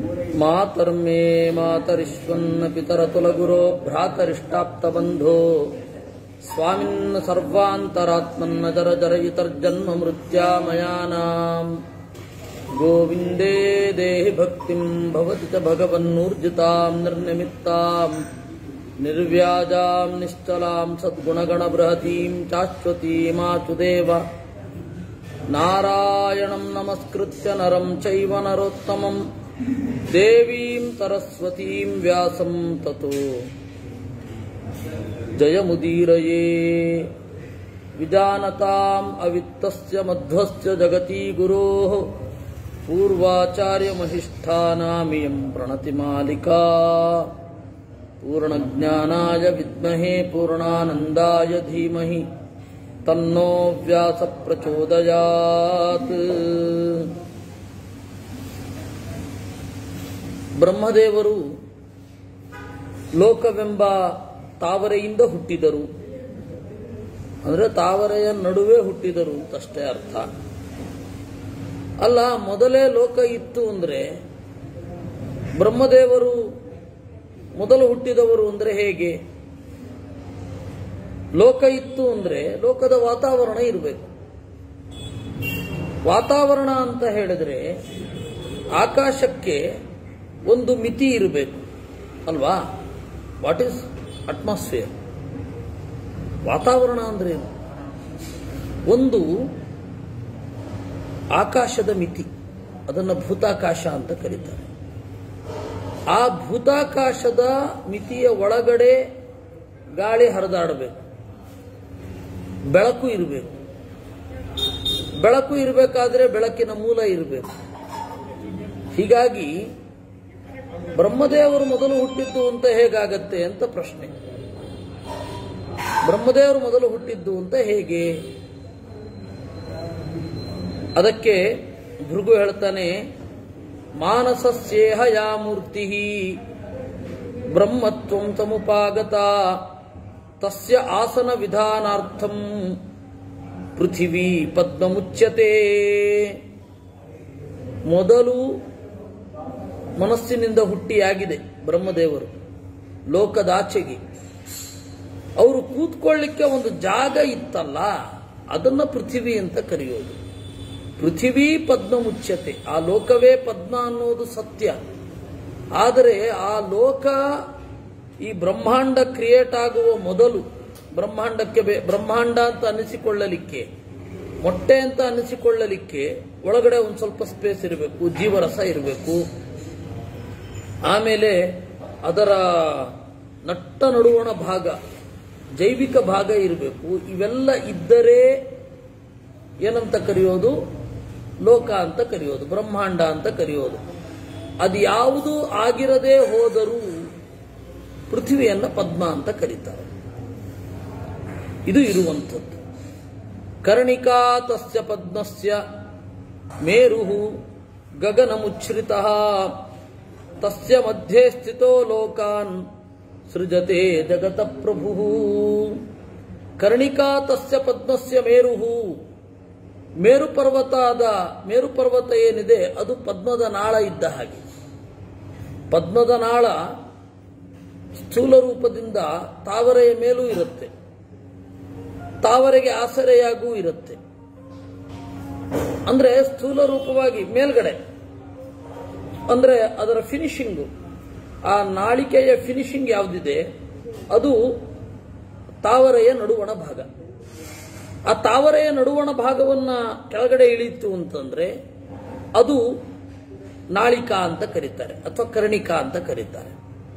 ಮಾತರ್ಮೇ ಮಾತರಿಶ್ವನ್ನ ಪಿತರತುಲಗುರೋ ಭ್ರಾತರಿಷ್ಟಾಪ್ತಬಂಧೋ ಸ್ವಾಮಿನ್ನ ಸರ್ವಾಂತರಾತ್ಮನ್ನ ಜರ ಜರಯಿತರ್ಜನ್ಮ ಮೃತ್ಯಾಮಯಾನಾಂ ಗೋವಿಂದೇ ದೇಹಿ ಭಕ್ತಿಂ ಭವತಿ ಚ ಭಗವನ್ನೂರ್ಜಿತಾಂ ನಿರ್ನಿಮಿತ್ತಾಂ ನಿರ್ವ್ಯಾಜಾಂ ನಿಶ್ಚಲಾಂ ಸದ್ಗುಣಗಣಬೃಹತೀಂ ಚಾಶ್ವತೀಮಾಚುದೇವ ನಾರಾಯಣಂ ನಮಸ್ಕೃತ್ಯ ನರಂ ಚೈವ ನರೋತ್ತಮಂ ದೇವೀಂ ಸರಸ್ವತೀಂ ವ್ಯಾಸಂ ತತೋ ಜಯಮುದೀರಯೇ ವಿಜಾನತಾಂ ಅವಿತ್ತಸ್ಯ ಮಧ್ವಸ್ಯ ಜಗತಿ ಗುರೋಃ पूर्वाचार्यमहिष्ठानामियं प्रणतिमालिका पूर्णज्ञानाय विद्महे पूर्णानन्दाय धीमहि तन्नो व्यासप्रचोदयात् ಬ್ರಹ್ಮದೇವರು ಲೋಕವೆಂಬ ತಾವರೆಯಿಂದ ಹುಟ್ಟಿದರು ಅಂದರೆ ತಾವರೆಯ ನಡುವೆ ಹುಟ್ಟಿದರು ಅಂತಷ್ಟೇ ಅರ್ಥ ಅಲ್ಲ ಮೊದಲೇ ಲೋಕ ಇತ್ತು ಅಂದ್ರೆ ಬ್ರಹ್ಮದೇವರು ಮೊದಲು ಹುಟ್ಟಿದವರು ಅಂದ್ರೆ ಹೇಗೆ ಲೋಕ ಇತ್ತು ಅಂದ್ರೆ ಲೋಕದ ವಾತಾವರಣ ಇರಬೇಕು ವಾತಾವರಣ ಅಂತ ಹೇಳಿದ್ರೆ ಆಕಾಶಕ್ಕೆ ಒಂದು ಮಿತಿ ಇರಬೇಕು ಅಲ್ವಾ ವಾಟ್ ಈಸ್ ಅಟ್ಮಾಸ್ಫಿಯರ್ ವಾತಾವರಣ ಅಂದ್ರೆ ಏನು ಒಂದು ಆಕಾಶದ ಮಿತಿ ಅದನ್ನು ಭೂತಾಕಾಶ ಅಂತ ಕರೀತಾರೆ ಆ ಭೂತಾಕಾಶದ ಮಿತಿಯ ಒಳಗಡೆ ಗಾಳಿ ಹರಿದಾಡಬೇಕು ಬೆಳಕು ಇರಬೇಕು ಬೆಳಕು ಇರಬೇಕಾದ್ರೆ ಬೆಳಕಿನ ಮೂಲ ಇರಬೇಕು ಹೀಗಾಗಿ ಬ್ರಹ್ಮದೇವರು ಮೊದಲು ಹುಟ್ಟಿದ್ದು ಅಂತ ಹೇಗಾಗತ್ತೆ ಅಂತ ಪ್ರಶ್ನೆ ಬ್ರಹ್ಮದೇವರು ಮೊದಲು ಹುಟ್ಟಿದ್ದು ಅಂತ ಹೇಗೆ ಅದಕ್ಕೆ ಭೃಗು ಹೇಳ್ತಾನೆ ಮಾನಸಸ್ಯೇಹ ಯಾ ಮೂರ್ತಿ ಬ್ರಹ್ಮತ್ವಂ ಸಮುಪಾಗತ ತಸ್ಯ ಆಸನ ವಿಧಾನಾರ್ಥಂ ಪೃಥಿವೀ ಪದ್ಮಮುಚ್ಯತೆ ಮೊದಲು ಮನಸ್ಸಿನಿಂದ ಹುಟ್ಟಿಯಾಗಿದೆ ಬ್ರಹ್ಮದೇವರು ಲೋಕದಾಚೆಗೆ ಅವರು ಕೂತ್ಕೊಳ್ಳಿಕ್ಕೆ ಒಂದು ಜಾಗ ಇತ್ತಲ್ಲ ಅದನ್ನ ಪೃಥಿವಿ ಅಂತ ಕರೆಯೋದು ಪೃಥಿವೀ ಪದ್ಮ ಮುಚ್ಚತೆ ಆ ಲೋಕವೇ ಪದ್ಮ ಅನ್ನೋದು ಸತ್ಯ ಆದರೆ ಆ ಲೋಕ ಈ ಬ್ರಹ್ಮಾಂಡ ಕ್ರಿಯೇಟ್ ಆಗುವ ಮೊದಲು ಬ್ರಹ್ಮಾಂಡಕ್ಕೆ ಬೆ- ಬ್ರಹ್ಮಾಂಡ ಅಂತ ಅನಿಸಿಕೊಳ್ಳಲಿಕ್ಕೆ ಮೊಟ್ಟೆ ಅಂತ ಅನಿಸಿಕೊಳ್ಳಲಿಕ್ಕೆ ಒಳಗಡೆ ಒಂದು ಸ್ವಲ್ಪ ಸ್ಪೇಸ್ ಇರಬೇಕು ಜೀವರಸ ಇರಬೇಕು ಆಮೇಲೆ ಅದರ ನಟ್ಟ ನಡುವಣ ಭಾಗ ಜೈವಿಕ ಭಾಗ ಇರಬೇಕು ಇವೆಲ್ಲ ಇದ್ದರೆ ಏನಂತ ಕರೆಯೋದು ಲೋಕ ಅಂತ ಕರೆಯೋದು ಬ್ರಹ್ಮಾಂಡ ಅಂತ ಕರೆಯೋದು ಅದು ಯಾವುದು ಆಗಿರದೇ ಹೋದರೂ ಪೃಥ್ವಿಯನ್ನ ಪದ್ಮ ಅಂತ ಕರೀತಾರೆ ಇದು ಇರುವಂಥದ್ದು ಕರ್ಣಿಕಾ ತಸ್ಯ ಪದ್ಮಸ್ಯ ಮೇರು ಗಗನ ಮುಚ್ಛ್ರಿತ ತಸ್ಯ ಮಧ್ಯೆ ಸ್ಥಿತೋ ಲೋಕಾನ್ ಸೃಜತೆ ಜಗತ ಪ್ರಭು ಕರ್ಣಿಕಾ ತಸ್ಯ ಪದ್ಮಸ್ಯ ಮೇರು ಮೇರು ಪರ್ವತದ ಮೇರು ಪರ್ವತ ಏನಿದೆ ಅದು ಪದ್ಮದ ನಾಳ ಇದ್ದ ಹಾಗೆ ಪದ್ಮದ ನಾಳ ಸ್ಥೂಲ ರೂಪದಿಂದ ತಾವರೆಯ ಮೇಲೂ ಇರುತ್ತೆ ತಾವರೆಗೆ ಆಸರೆಯಾಗೂ ಇರುತ್ತೆ ಅಂದ್ರೆ ಸ್ಥೂಲ ರೂಪವಾಗಿ ಮೇಲ್ಗಡೆ ಅಂದ್ರೆ ಅದರ ಫಿನಿಶಿಂಗು ಆ ನಾಳಿಕೆಯ ಫಿನಿಶಿಂಗ್ ಯಾವುದಿದೆ ಅದು ತಾವರೆಯ ನಡುವಣ ಭಾಗ ಆ ತಾವರೆಯ ನಡುವಣ ಭಾಗವನ್ನ ಕೆಳಗಡೆ ಇಳಿತು ಅಂತಂದ್ರೆ ಅದು ನಾಳಿಕಾ ಅಂತ ಕರೀತಾರೆ ಅಥವಾ ಕರ್ಣಿಕಾ ಅಂತ ಕರೀತಾರೆ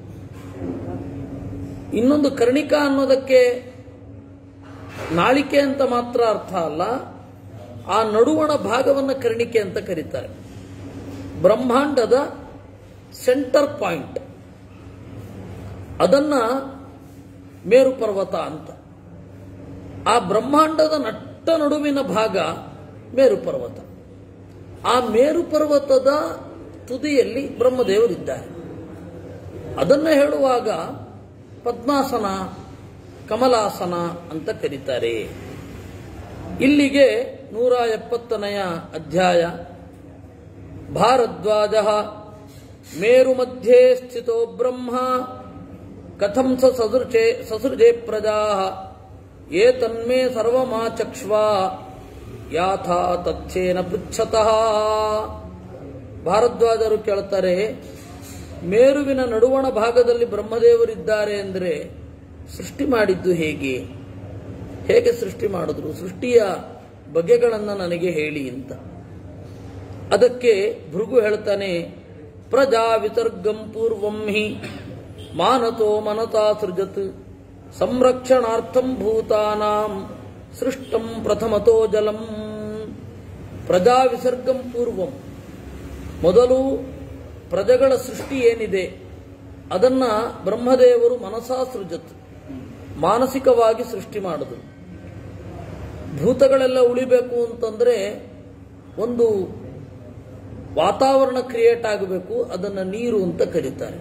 ಇನ್ನೊಂದು ಕರ್ಣಿಕಾ ಅನ್ನೋದಕ್ಕೆ ನಾಳಿಕೆ ಅಂತ ಮಾತ್ರ ಅರ್ಥ ಅಲ್ಲ ಆ ನಡುವಣ ಭಾಗವನ್ನ ಕರ್ಣಿಕೆ ಅಂತ ಕರೀತಾರೆ ಬ್ರಹ್ಮಾಂಡದ ಸೆಂಟರ್ ಪಾಯಿಂಟ್ ಅದನ್ನ ಮೇರು ಪರ್ವತ ಅಂತ ಆ ಬ್ರಹ್ಮಾಂಡದ ನಟ್ಟ ನಡುವಿನ ಭಾಗ ಮೇರು ಪರ್ವತ ಆ ಮೇರು ಪರ್ವತದ ತುದಿಯಲ್ಲಿ ಬ್ರಹ್ಮದೇವರಿದ್ದಾರೆ ಅದನ್ನು ಹೇಳುವಾಗ ಪದ್ಮಾಸನ ಕಮಲಾಸನ ಅಂತ ಕರೀತಾರೆ ಇಲ್ಲಿಗೆ ನೂರ ಎಪ್ಪತ್ತನೆಯ ಅಧ್ಯಾಯ ಭಾರದ್ವಾಜ ಮೇರು ಮಧ್ಯೆ ಸ್ಥಿತೋ ಬ್ರಹ್ಮ ಕಥಂ ಸ ಸಸೃಜೆ ಸಸೃಜೆ ಪ್ರಜಾ ಏ ತನ್ಮೇ ಸರ್ವಮಾಚಕ್ಷ್ವ ಯಾಥಾ ತಥ್ಯೇನ ಪೃಚ್ಛತಃ ಭಾರದ್ವಾಜರು ಕೇಳ್ತಾರೆ ಮೇರುವಿನ ನಡುವಣ ಭಾಗದಲ್ಲಿ ಬ್ರಹ್ಮದೇವರಿದ್ದಾರೆ ಅಂದರೆ ಸೃಷ್ಟಿ ಮಾಡಿದ್ದು ಹೇಗೆ ಹೇಗೆ ಸೃಷ್ಟಿ ಮಾಡಿದ್ರು ಸೃಷ್ಟಿಯ ಬಗೆಗಳನ್ನು ನನಗೆ ಹೇಳಿ ಅಂತ ಅದಕ್ಕೆ ಭೃಗು ಹೇಳ್ತಾನೆ ಪ್ರಜಾ ವಿಸರ್ಗಂ ಪೂರ್ವಂ ಹಿ ಮಾನತೋ ಮನತಾ ಸೃಜತ್ ಸಂರಕ್ಷಣಾರ್ಥಂ ಭೂತಾನಾಂ ಸೃಷ್ಟಂ ಪ್ರಥಮತೋ ಜಲಂ ಪ್ರಜಾ ವಿಸರ್ಗಂ ಪೂರ್ವಂ ಮೊದಲು ಪ್ರಜೆಗಳ ಸೃಷ್ಟಿ ಏನಿದೆ ಅದನ್ನ ಬ್ರಹ್ಮದೇವರು ಮನಸಾ ಸೃಜತ್ ಮಾನಸಿಕವಾಗಿ ಸೃಷ್ಟಿ ಮಾಡಿದ್ರು ಭೂತಗಳೆಲ್ಲ ಉಳಿಬೇಕು ಅಂತಂದ್ರೆ ಒಂದು ವಾತಾವರಣ ಕ್ರಿಯೇಟ್ ಆಗಬೇಕು ಅದನ್ನ ನೀರು ಅಂತ ಕರೀತಾರೆ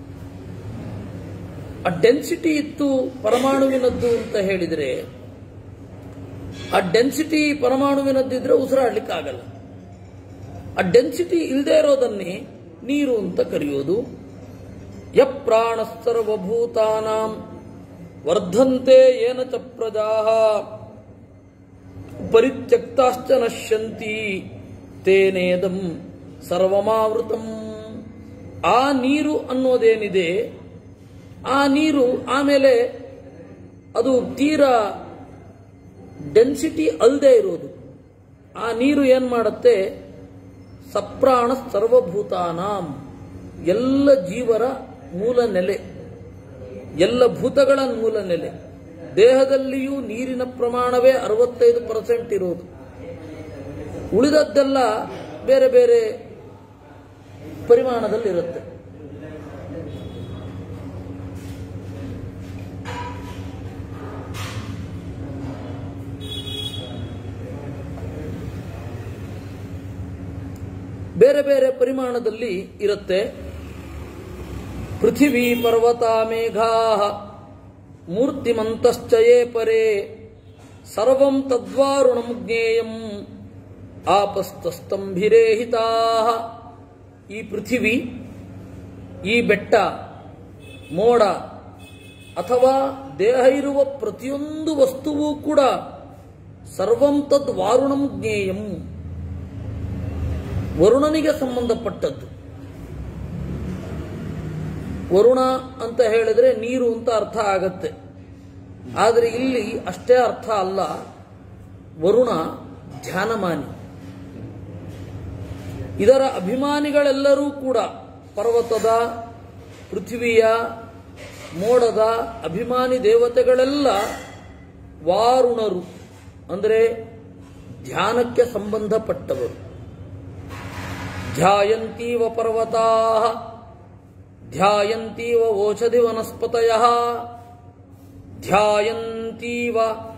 ಆ ಡೆನ್ಸಿಟಿ ಇತ್ತು ಪರಮಾಣುವಿನದ್ದು ಅಂತ ಹೇಳಿದ್ರೆ ಆ ಡೆನ್ಸಿಟಿ ಪರಮಾಣುವಿನದ್ದಿದ್ರೆ ಉಸಿರಾಡ್ಲಿಕ್ಕೆ ಆಗಲ್ಲ ಆ ಡೆನ್ಸಿಟಿ ಇಲ್ಲದೆ ಇರೋದನ್ನೇ ನೀರು ಅಂತ ಕರೆಯೋದು ಯ ಪ್ರಾಣ ಸರ್ವಭೂತಾನಾಂ ವರ್ಧಂತೆ ಏನ ಚ ಪ್ರಜಾ ಪರಿತ್ಯಕ್ತಾಶ್ಚ ನಶ್ಯಂತಿ ತೇನೇದಂ ಸರ್ವಮಾವೃತಂ ಆ ನೀರು ಅನ್ನೋದೇನಿದೆ ಆ ನೀರು ಆಮೇಲೆ ಅದು ತೀರಾ ಡೆನ್ಸಿಟಿ ಅಲ್ಲದೆ ಇರೋದು ಆ ನೀರು ಏನ್ ಮಾಡುತ್ತೆ ಸಪ್ರಾಣ ಸರ್ವಭೂತಾನಾಂ ಎಲ್ಲ ಜೀವರ ಮೂಲ ನೆಲೆ ಎಲ್ಲ ಭೂತಗಳ ಮೂಲ ನೆಲೆ ದೇಹದಲ್ಲಿಯೂ ನೀರಿನ ಪ್ರಮಾಣವೇ ಅರವತ್ತೈದು ಪರ್ಸೆಂಟ್ ಇರೋದು ಉಳಿದದ್ದೆಲ್ಲ ಬೇರೆ ಬೇರೆ ಪರಿಮಾಣದಲ್ಲಿರುತ್ತೆ ಬೇರೆ ಬೇರೆ ಪರಿಮಾಣದಲ್ಲಿ ಇರುತ್ತೆ ಪೃಥಿವೀ ಪರ್ವತ ಮೇಘಾ ಮೂರ್ತಿಮಂತಶ್ಚಯೇ ಪರೇ ಸರ್ವಂ ತದ್ವಾರುಣಂ ಜ್ಞೇಯಂ ಆಪಸ್ತಸ್ತಂಭಿರೇಹಿತಾ ಈ ಪೃಥಿವಿ ಈ ಬೆಟ್ಟ ಮೋಡ ಅಥವಾ ದೇಹ ಇರುವ ಪ್ರತಿಯೊಂದು ವಸ್ತುವೂ ಕೂಡ ಸರ್ವಂ ತದ್ ವಾರುಣಂ ಜ್ಞೇಯಂ ವರುಣನಿಗೆ ಸಂಬಂಧಪಟ್ಟದ್ದು ವರುಣ ಅಂತ ಹೇಳಿದ್ರೆ ನೀರು ಅಂತ ಅರ್ಥ ಆಗತ್ತೆ ಆದರೆ ಇಲ್ಲಿ ಅಷ್ಟೇ ಅರ್ಥ ಅಲ್ಲ ವರುಣ ಧ್ಯಾನಮಾನಿ ಇದರ ಅಭಿಮಾನಿಗಳೆಲ್ಲರೂ ಕೂಡ ಪರ್ವತದ ಪೃಥ್ವಿಯ ಮೋಡದ ಅಭಿಮಾನಿ ದೇವತೆಗಳೆಲ್ಲ ವಾರುಣರು ಅಂದರೆ ಧ್ಯಾನಕ್ಕೆ ಸಂಬಂಧಪಟ್ಟವರು ಧ್ಯಾಯಂತೀವ ಪರ್ವತಾ ಧ್ಯಾಯಂತೀವ ಓಷಧಿ ವನಸ್ಪತಯ ಧ್ಯಾಯಂತೀವ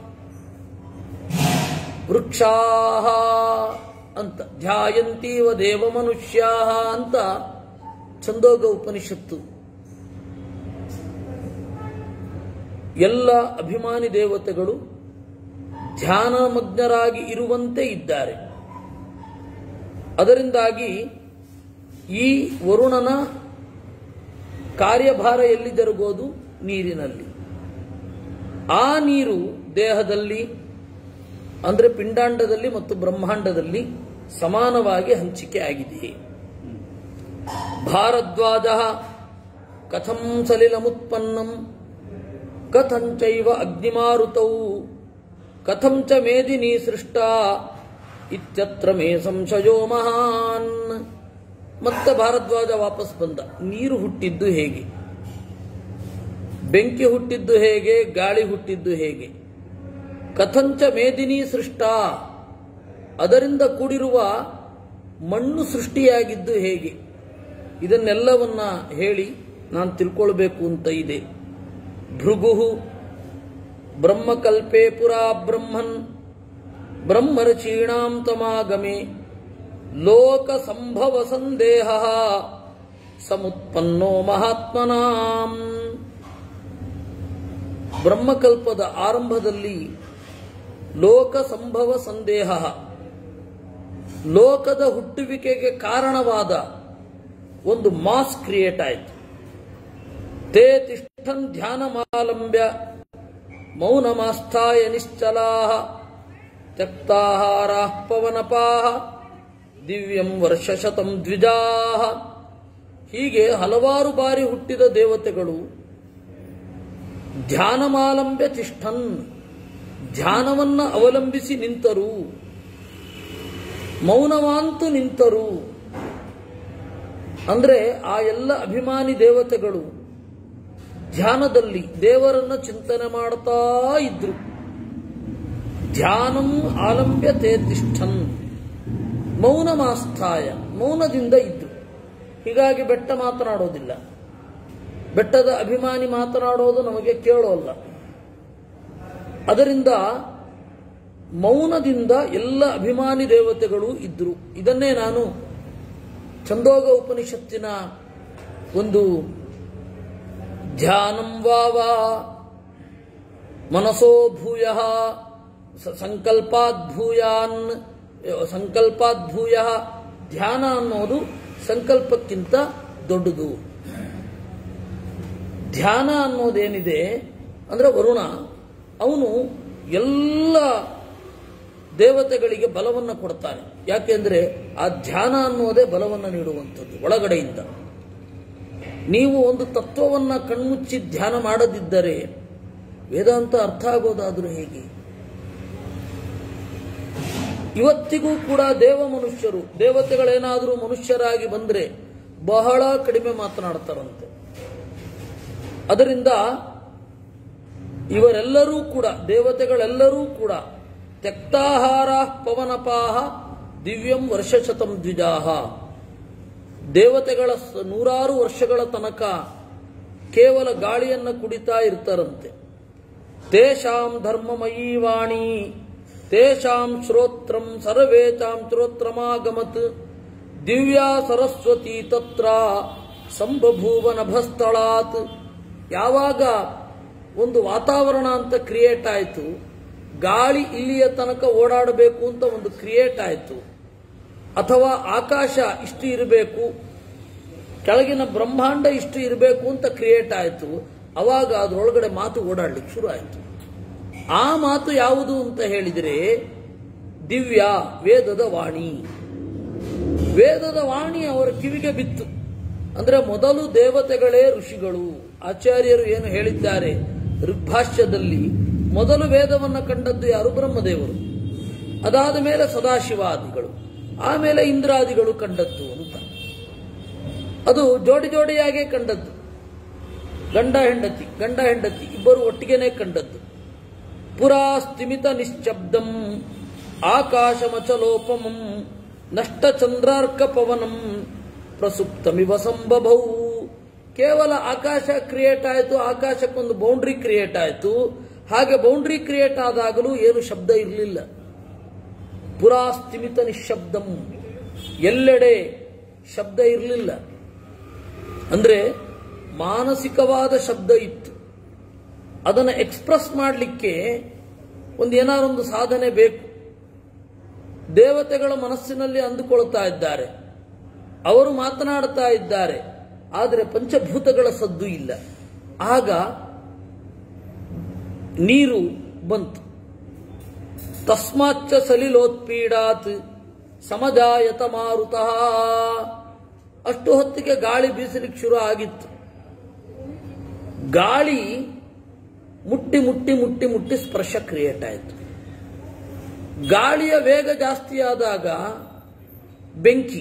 ವೃಕ್ಷಾ ಅಂತ ಧ್ಯಾಯಂತೀವ ದೇವ ಮನುಷ್ಯಾ ಅಂತ ಛಂದೋಗ ಉಪನಿಷತ್ತು ಎಲ್ಲ ಅಭಿಮಾನಿ ದೇವತೆಗಳು ಧ್ಯಾನಮಗ್ನರಾಗಿ ಇರುವಂತೆ ಇದ್ದಾರೆ ಅದರಿಂದಾಗಿ ಈ ವರುಣನ ಕಾರ್ಯಭಾರ ಎಲ್ಲಿ ಜರುಗೋದು ನೀರಿನಲ್ಲಿ ಆ ನೀರು ದೇಹದಲ್ಲಿ ಅಂದರೆ ಪಿಂಡಾಂಡದಲ್ಲಿ ಮತ್ತು ಬ್ರಹ್ಮಾಂಡದಲ್ಲಿ ಸಮಾನವಾಗಿ ಹಂಚಿಕೆ ಆಗಿದೆ ಭಾರದ್ವಾಜ ಕಥಂ ಸಲಿಲಮುತ್ಪನ್ನಂ ಕಥಂಚೈವ ಅಗ್ನಿಮಾರುತೌ ಕಥಂ ಚ ಮೇದಿನಿ ಸೃಷ್ಟ ಇತ್ಯತ್ರ ಮೇ ಸಂಶಯೋ ಮಹಾನ್ ಮತ್ತೆ ಭಾರದ್ವಾಜ ವಾಪಸ್ ಬಂದ ನೀರು ಹುಟ್ಟಿದ್ದು ಹೇಗೆ ಬೆಂಕಿ ಹುಟ್ಟಿದ್ದು ಹೇಗೆ ಗಾಳಿ ಹುಟ್ಟಿದ್ದು ಹೇಗೆ ಕಥಂಚ ಮೇದಿನಿ ಸೃಷ್ಟ ಅದರಿಂದ ಕೂಡಿರುವ ಮಣ್ಣು ಸೃಷ್ಟಿಯಾಗಿದ್ದು ಹೇಗೆ ಇದನ್ನೆಲ್ಲವನ್ನ ಹೇಳಿ ನಾನು ತಿಳ್ಕೊಳ್ಬೇಕು ಅಂತ ಇದೆ ಭೃಗು ಬ್ರಹ್ಮಕಲ್ಪೆ ಪುರಾ ಬ್ರಹ್ಮನ್ ಬ್ರಹ್ಮರ್ಷೀಣಾಂ ತಮಾಗಮೆ ಲೋಕ ಸಂಭವ ಸಂದೇಹ ಸಮುತ್ಪನ್ನೋ ಮಹಾತ್ಮನಾಂ ಬ್ರಹ್ಮಕಲ್ಪದ ಆರಂಭದಲ್ಲಿ ಲೋಕ ಸಂಭವ ಸಂದೇಹ ಲೋಕದ ಹುಟ್ಟುವಿಕೆಗೆ ಕಾರಣವಾದ ಒಂದು ಮಾಸ್ ಕ್ರಿಯೇಟ್ ಆಯಿತು ತೇ ತಿಷ್ಠನ್ ಧ್ಯಾನಮಾಲಂಬ್ಯ ಮೌನಮಾಸ್ಥಾಯ ನಿಶ್ಚಲಾ ತ್ಯಕ್ತಾಹಾರಾ ಪವನಪಾ ದಿವ್ಯಂ ವರ್ಷಶತಂ ದ್ವಿಜಾ ಹೀಗೆ ಹಲವಾರು ಬಾರಿ ಹುಟ್ಟಿದ ದೇವತೆಗಳು ಧ್ಯಾನಮಾಲಂಬ್ಯ ತಿಷ್ಠನ್ ಧ್ಯಾನವನ್ನ ಅವಲಂಬಿಸಿ ನಿಂತರು ಮೌನವಾಂತು ನಿಂತರು ಅಂದ್ರೆ ಆ ಎಲ್ಲ ಅಭಿಮಾನಿ ದೇವತೆಗಳು ಧ್ಯಾನದಲ್ಲಿ ದೇವರನ್ನ ಚಿಂತನೆ ಮಾಡ್ತಾ ಇದ್ರು ಧ್ಯಾನಂ ಆಲಂಬ್ಯ ತೇ ತಿಷ್ಠನ್ ಮೌನಮಾಸ್ಥಾಯ ಮೌನದಿಂದ ಇದ್ರು ಹೀಗಾಗಿ ಬೆಟ್ಟ ಮಾತನಾಡೋದಿಲ್ಲ ಬೆಟ್ಟದ ಅಭಿಮಾನಿ ಮಾತನಾಡೋದು ನಮಗೆ ಕೇಳೋಲ್ಲ ಅದರಿಂದ ಮೌನದಿಂದ ಎಲ್ಲ ಅಭಿಮಾನಿ ದೇವತೆಗಳು ಇದ್ರು ಇದನ್ನೇ ನಾನು ಛಂದೋಗ ಉಪನಿಷತ್ತಿನ ಒಂದು ಧ್ಯಾನಂ ವಾವ ಮನಸೋ ಭೂಯ ಸಂಕಲ್ಪಾತ್ ಭೂಯಾನ್ ಸಂಕಲ್ಪಾತ್ ಭೂಯ ಧ್ಯಾನ ಅನ್ನೋದು ಸಂಕಲ್ಪಕ್ಕಿಂತ ದೊಡ್ಡದು ಧ್ಯಾನ ಅನ್ನೋದೇನಿದೆ ಅಂದ್ರೆ ವರುಣ ಅವನು ಎಲ್ಲ ದೇವತೆಗಳಿಗೆ ಬಲವನ್ನು ಕೊಡ್ತಾನೆ ಯಾಕೆಂದ್ರೆ ಆ ಧ್ಯಾನ ಅನ್ನೋದೇ ಬಲವನ್ನು ನೀಡುವಂಥದ್ದು ಒಳಗಡೆಯಿಂದ ನೀವು ಒಂದು ತತ್ವವನ್ನ ಕಣ್ಮುಚ್ಚಿ ಧ್ಯಾನ ಮಾಡದಿದ್ದರೆ ವೇದಾಂತ ಅರ್ಥ ಆಗೋದಾದ್ರೂ ಹೇಗೆ ಇವತ್ತಿಗೂ ಕೂಡ ದೇವ ಮನುಷ್ಯರು ದೇವತೆಗಳೇನಾದರೂ ಮನುಷ್ಯರಾಗಿ ಬಂದ್ರೆ ಬಹಳ ಕಡಿಮೆ ಮಾತನಾಡ್ತಾರಂತೆ ಅದರಿಂದ ಇವರೆಲ್ಲರೂ ಕೂಡ ದೇವತೆಗಳೆಲ್ಲರೂ ಕೂಡ ತ್ಯಕ್ತಾಹಾರ ಪವನಪಾಹ ದಿವ್ಯಂ ವರ್ಷಶತಂ ದ್ವಿಜಾಹ ದೇವತೆಗಳ ಸ- ನೂರಾರು ವರ್ಷಗಳ ತನಕ ಕೇವಲ ಗಾಳಿಯನ್ನ ಕುಡಿತಾ ಇರ್ತಾರಂತೆ ತೇಷಾಂ ಧರ್ಮಮಯೀ ವಾಣಿ ತೇಷಾಂ ಶ್ರೋತ್ರಂ ಸರ್ವೇಚಾಂ ಶ್ರೋತ್ರಮಾಗಮತ್ ದಿವ್ಯಾ ಸರಸ್ವತಿ ತತ್ರ ಸಂಬಭೂವ ನಭಸ್ಥಳಾತ್ ಯಾವಾಗ ಒಂದು ವಾತಾವರಣ ಅಂತ ಕ್ರಿಯೇಟ್ ಆಯಿತು ಗಾಳಿ ಇಲ್ಲಿಯ ತನಕ ಓಡಾಡಬೇಕು ಅಂತ ಒಂದು ಕ್ರಿಯೇಟ್ ಆಯಿತು ಅಥವಾ ಆಕಾಶ ಇಷ್ಟು ಇರಬೇಕು ಕೆಳಗಿನ ಬ್ರಹ್ಮಾಂಡ ಇಷ್ಟು ಇರಬೇಕು ಅಂತ ಕ್ರಿಯೇಟ್ ಆಯಿತು ಅವಾಗ ಅದರೊಳಗಡೆ ಮಾತು ಓಡಾಡ್ಲಿಕ್ಕೆ ಶುರು ಆಯಿತು ಆ ಮಾತು ಯಾವುದು ಅಂತ ಹೇಳಿದರೆ ದಿವ್ಯ ವೇದದ ವಾಣಿ ವೇದದ ವಾಣಿ ಅವರ ಕಿವಿಗೆ ಬಿತ್ತು ಅಂದ್ರೆ ಮೊದಲು ದೇವತೆಗಳೇ ಋಷಿಗಳು ಆಚಾರ್ಯರು ಏನು ಹೇಳಿದ್ದಾರೆ ಋಗ್ಭಾಷ್ಯದಲ್ಲಿ ಮೊದಲು ವೇದವನ್ನು ಕಂಡದ್ದು ಯಾರು ಬ್ರಹ್ಮದೇವರು ಅದಾದ ಮೇಲೆ ಸದಾಶಿವಾದಿಗಳು ಆಮೇಲೆ ಇಂದ್ರಾದಿಗಳು ಕಂಡದ್ದು ಅಂತ ಅದು ಜೋಡಿ ಜೋಡಿಯಾಗೇ ಕಂಡದ್ದು ಗಂಡ ಹೆಂಡತಿ ಗಂಡ ಹೆಂಡತಿ ಇಬ್ಬರು ಒಟ್ಟಿಗೆನೇ ಕಂಡದ್ದು ಪುರಾ ಸ್ಥಿಮಿತ ನಿಶ್ಶಬ್ದಂ ಆಕಾಶಮಚಲೋಪಮಂ ನಷ್ಟ ಚಂದ್ರಾರ್ಕ ಪವನಂ ಪ್ರಸುಪ್ತಮಿವ ಸಂಭವೌ ಕೇವಲ ಆಕಾಶ ಕ್ರಿಯೇಟ್ ಆಯಿತು ಆಕಾಶಕ್ಕೊಂದು ಬೌಂಡ್ರಿ ಕ್ರಿಯೇಟ್ ಆಯಿತು ಹಾಗೆ ಬೌಂಡ್ರಿ ಕ್ರಿಯೇಟ್ ಆದಾಗಲೂ ಏನು ಶಬ್ದ ಇರಲಿಲ್ಲ ಪುರಾ ಸ್ಥಿಮಿತ ನಿಶ್ಶಬ್ದಂ ಎಲ್ಲೆಡೆ ಶಬ್ದ ಇರಲಿಲ್ಲ ಅಂದ್ರೆ ಮಾನಸಿಕವಾದ ಶಬ್ದ ಇತ್ತು ಅದನ್ನು ಎಕ್ಸ್ಪ್ರೆಸ್ ಮಾಡಲಿಕ್ಕೆ ಒಂದು ಏನಾರೊಂದು ಸಾಧನೆ ಬೇಕು ದೇವತೆಗಳ ಮನಸ್ಸಿನಲ್ಲಿ ಅಂದುಕೊಳ್ತಾ ಇದ್ದಾರೆ ಅವರು ಮಾತನಾಡ್ತಾ ಇದ್ದಾರೆ ಆದರೆ ಪಂಚಭೂತಗಳ ಸದ್ದು ಇಲ್ಲ ಆಗ ನೀರು ಬಂತು ತಸ್ಮಾಚ್ಚ ಸಲಿಲೋತ್ಪೀಡಾತ್ ಸಮಜಾಯತ ಮಾರುತಃ ಅಷ್ಟು ಹೊತ್ತಿಗೆ ಗಾಳಿ ಬೀಸಲಿಕ್ಕೆ ಶುರು ಆಗಿತ್ತು ಗಾಳಿ ಮುಟ್ಟಿ ಮುಟ್ಟಿ ಮುಟ್ಟಿ ಮುಟ್ಟಿ ಸ್ಪರ್ಶ ಕ್ರಿಯೇಟ್ ಆಯಿತು ಗಾಳಿಯ ವೇಗ ಜಾಸ್ತಿ ಆದಾಗ ಬೆಂಕಿ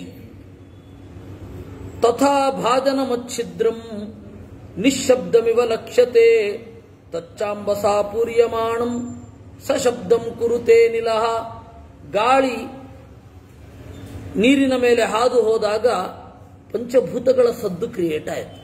ತಥಾ ಭಾಜನ ಮಚ್ಛಿದ್ರಂ ನಿಶಬ್ದಮಿವ ಲಕ್ಷ್ಯತೆ ತಚ್ಚಾಂಬಸಾ ಪೂರ್ಯಮಾಣಂ ಸಶಬ್ದಂ ಕುರುತೆ ನಿಲಹ ಗಾಳಿ ನೀರಿನ ಮೇಲೆ ಹಾದು ಹೋದಾಗ ಪಂಚಭೂತಗಳ ಸದ್ದು ಕ್ರಿಯೇಟ್ ಆಯಿತು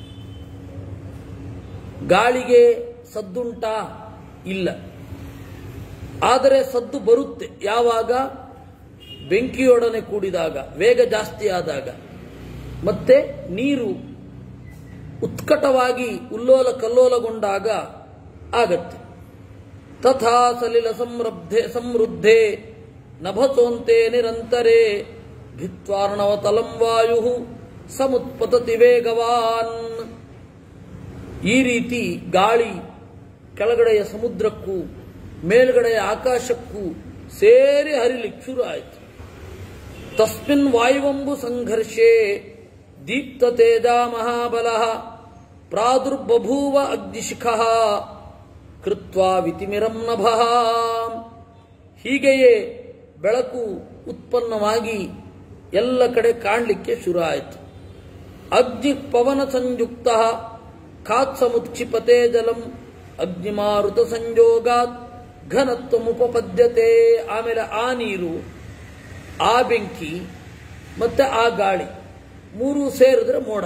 ಗಾಳಿಗೆ ಸದ್ದುಂಟಾ ಇಲ್ಲ ಆದರೆ ಸದ್ದು ಬರುತ್ತೆ ಯಾವಾಗ ಬೆಂಕಿಯೊಡನೆ ಕೂಡಿದಾಗ ವೇಗ ಜಾಸ್ತಿ ಆದಾಗ ಮತ್ತೆ ನೀರು ಉತ್ಕಟವಾಗಿ ಉಲ್ಲೋಲ ಕಲ್ಲೋಲಗೊಂಡಾಗ ಆಗತ್ತೆ ತಥಾ ಸಲಿಲ ಸಂರಬ್ಧೆ ಸಮೃದ್ಧೆ ನಭಸೋಂತೆ ನಿರಂತರೇ ಭಿತ್ವಾರ್ಣವತಲಂ ವಾಯು ಸಮುತ್ಪತತಿ ವೇಗವಾನ್ ಈ ರೀತಿ ಗಾಳಿ ಕೆಳಗಡೆಯ ಸಮುದ್ರಕ್ಕೂ ಮೇಲ್ಗಡೆಯ ಆಕಾಶಕ್ಕೂ ಸೇರಿ ಹರಿಲಿಕ್ಕೆ ಶುರು ಆಯಿತು ತಸ್ಮಿನ್ ವಾಯುವಂಬು ಸಂಘರ್ಷೆ ದೀಪ್ತ ತೇಜ ಮಹಾಬಲ ಪ್ರಾದುರ್ಬಭೂವ ಅಗ್ನಿಶಿಖ ಕೃತ್ವಾ ವಿತಿಮಿರಂ ನಭಃ ಹೀಗೆಯೇ ಬೆಳಕು ಉತ್ಪನ್ನವಾಗಿ ಎಲ್ಲ ಕಡೆ ಕಾಣಲಿಕ್ಕೆ ಶುರು ಆಯಿತು ಅಗ್ನಿ ಪವನ ಸಂಯುಕ್ತ ಖಾತ್ ಸಮುತ್ಕ್ಷಿಪತೆ ಜಲಂ ಅಗ್ನಿಮಾರುತ ಸಂಯೋಗಾತ್ ಘನತ್ವಮುಪಪದ್ಯತೆ ಆಮೇಲೆ ಆ ನೀರು ಆ ಬೆಂಕಿ ಮತ್ತೆ ಆ ಗಾಳಿ ಮೂರು ಸೇರಿದ್ರೆ ಮೋಡ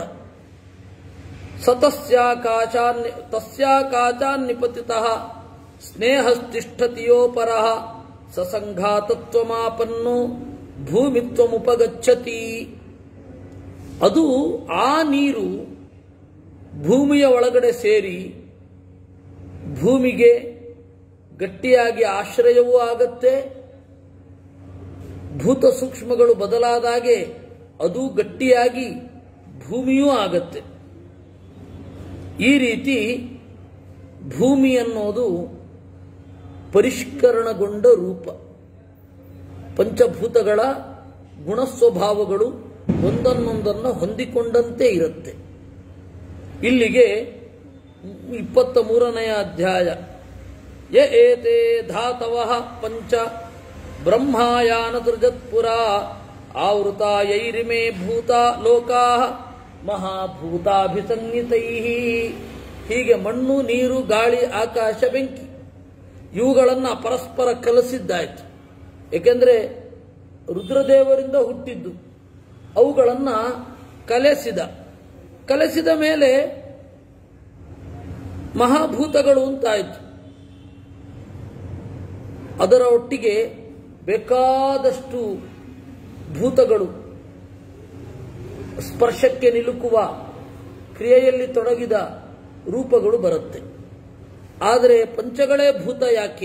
ಸತಸ್ಯಾಕಾಶಾನ್ ತಸ್ಯಾಕಾಚಾನ್ ನಿಪತಿತಃ ಸ್ನೇಹಸ್ತಿಷ್ಠತಿಯೋಪರ ಸಸಂಘಾತತ್ವಮಾಪನ್ನೋ ಭೂಮಿತ್ವಮುಪಗಚ್ಚತಿ ಅದು ಆ ನೀರು ಭೂಮಿಯ ಒಳಗಡೆ ಸೇರಿ ಭೂಮಿಗೆ ಗಟ್ಟಿಯಾಗಿ ಆಶ್ರಯವೂ ಆಗತ್ತೆ ಭೂತ ಸೂಕ್ಷ್ಮಗಳು ಬದಲಾದಾಗೆ ಅದು ಗಟ್ಟಿಯಾಗಿ ಭೂಮಿಯೂ ಆಗತ್ತೆ ಈ ರೀತಿ ಭೂಮಿ ಅನ್ನೋದು ಪರಿಷ್ಕರಣಗೊಂಡ ರೂಪ ಪಂಚಭೂತಗಳ ಗುಣಸ್ವಭಾವಗಳು ಒಂದನ್ನೊಂದನ್ನು ಹೊಂದಿಕೊಂಡಂತೆ ಇರುತ್ತೆ ಇಲ್ಲಿಗೆ ಇಪ್ಪತ್ತ ಮೂರನೆಯ ಅಧ್ಯಾಯ ಯ ಏತೆ ಧಾತವ ಪಂಚ ಬ್ರಹ್ಮಾಯಾನ ದುರ್ಜತ್ಪುರ ಆವೃತಾಯೈರಿಮೇ ಭೂತ ಲೋಕಾ ಮಹಾಭೂತಾಭಿಸಂಹಿತೈ ಹೀಗೆ ಮಣ್ಣು ನೀರು ಗಾಳಿ ಆಕಾಶ ಬೆಂಕಿ ಇವುಗಳನ್ನು ಪರಸ್ಪರ ಕಲಸಿದ್ದಾಯ್ತು ಏಕೆಂದರೆ ರುದ್ರದೇವರಿಂದ ಹುಟ್ಟಿದ್ದು ಅವುಗಳನ್ನು ಕಲೆಸಿದ ಕಲೆಸಿದ ಮೇಲೆ ಮಹಾಭೂತಗಳು ಅಂತಾಯಿತು ಅದರ ಒಟ್ಟಿಗೆ ಬೇಕಾದಷ್ಟು ಭೂತಗಳು ಸ್ಪರ್ಶಕ್ಕೆ ನಿಲುಕುವ ಕ್ರಿಯೆಯಲ್ಲಿ ತೊಡಗಿದ ರೂಪಗಳು ಬರುತ್ತೆ ಆದರೆ ಪಂಚಗಳೇ ಭೂತ ಯಾಕೆ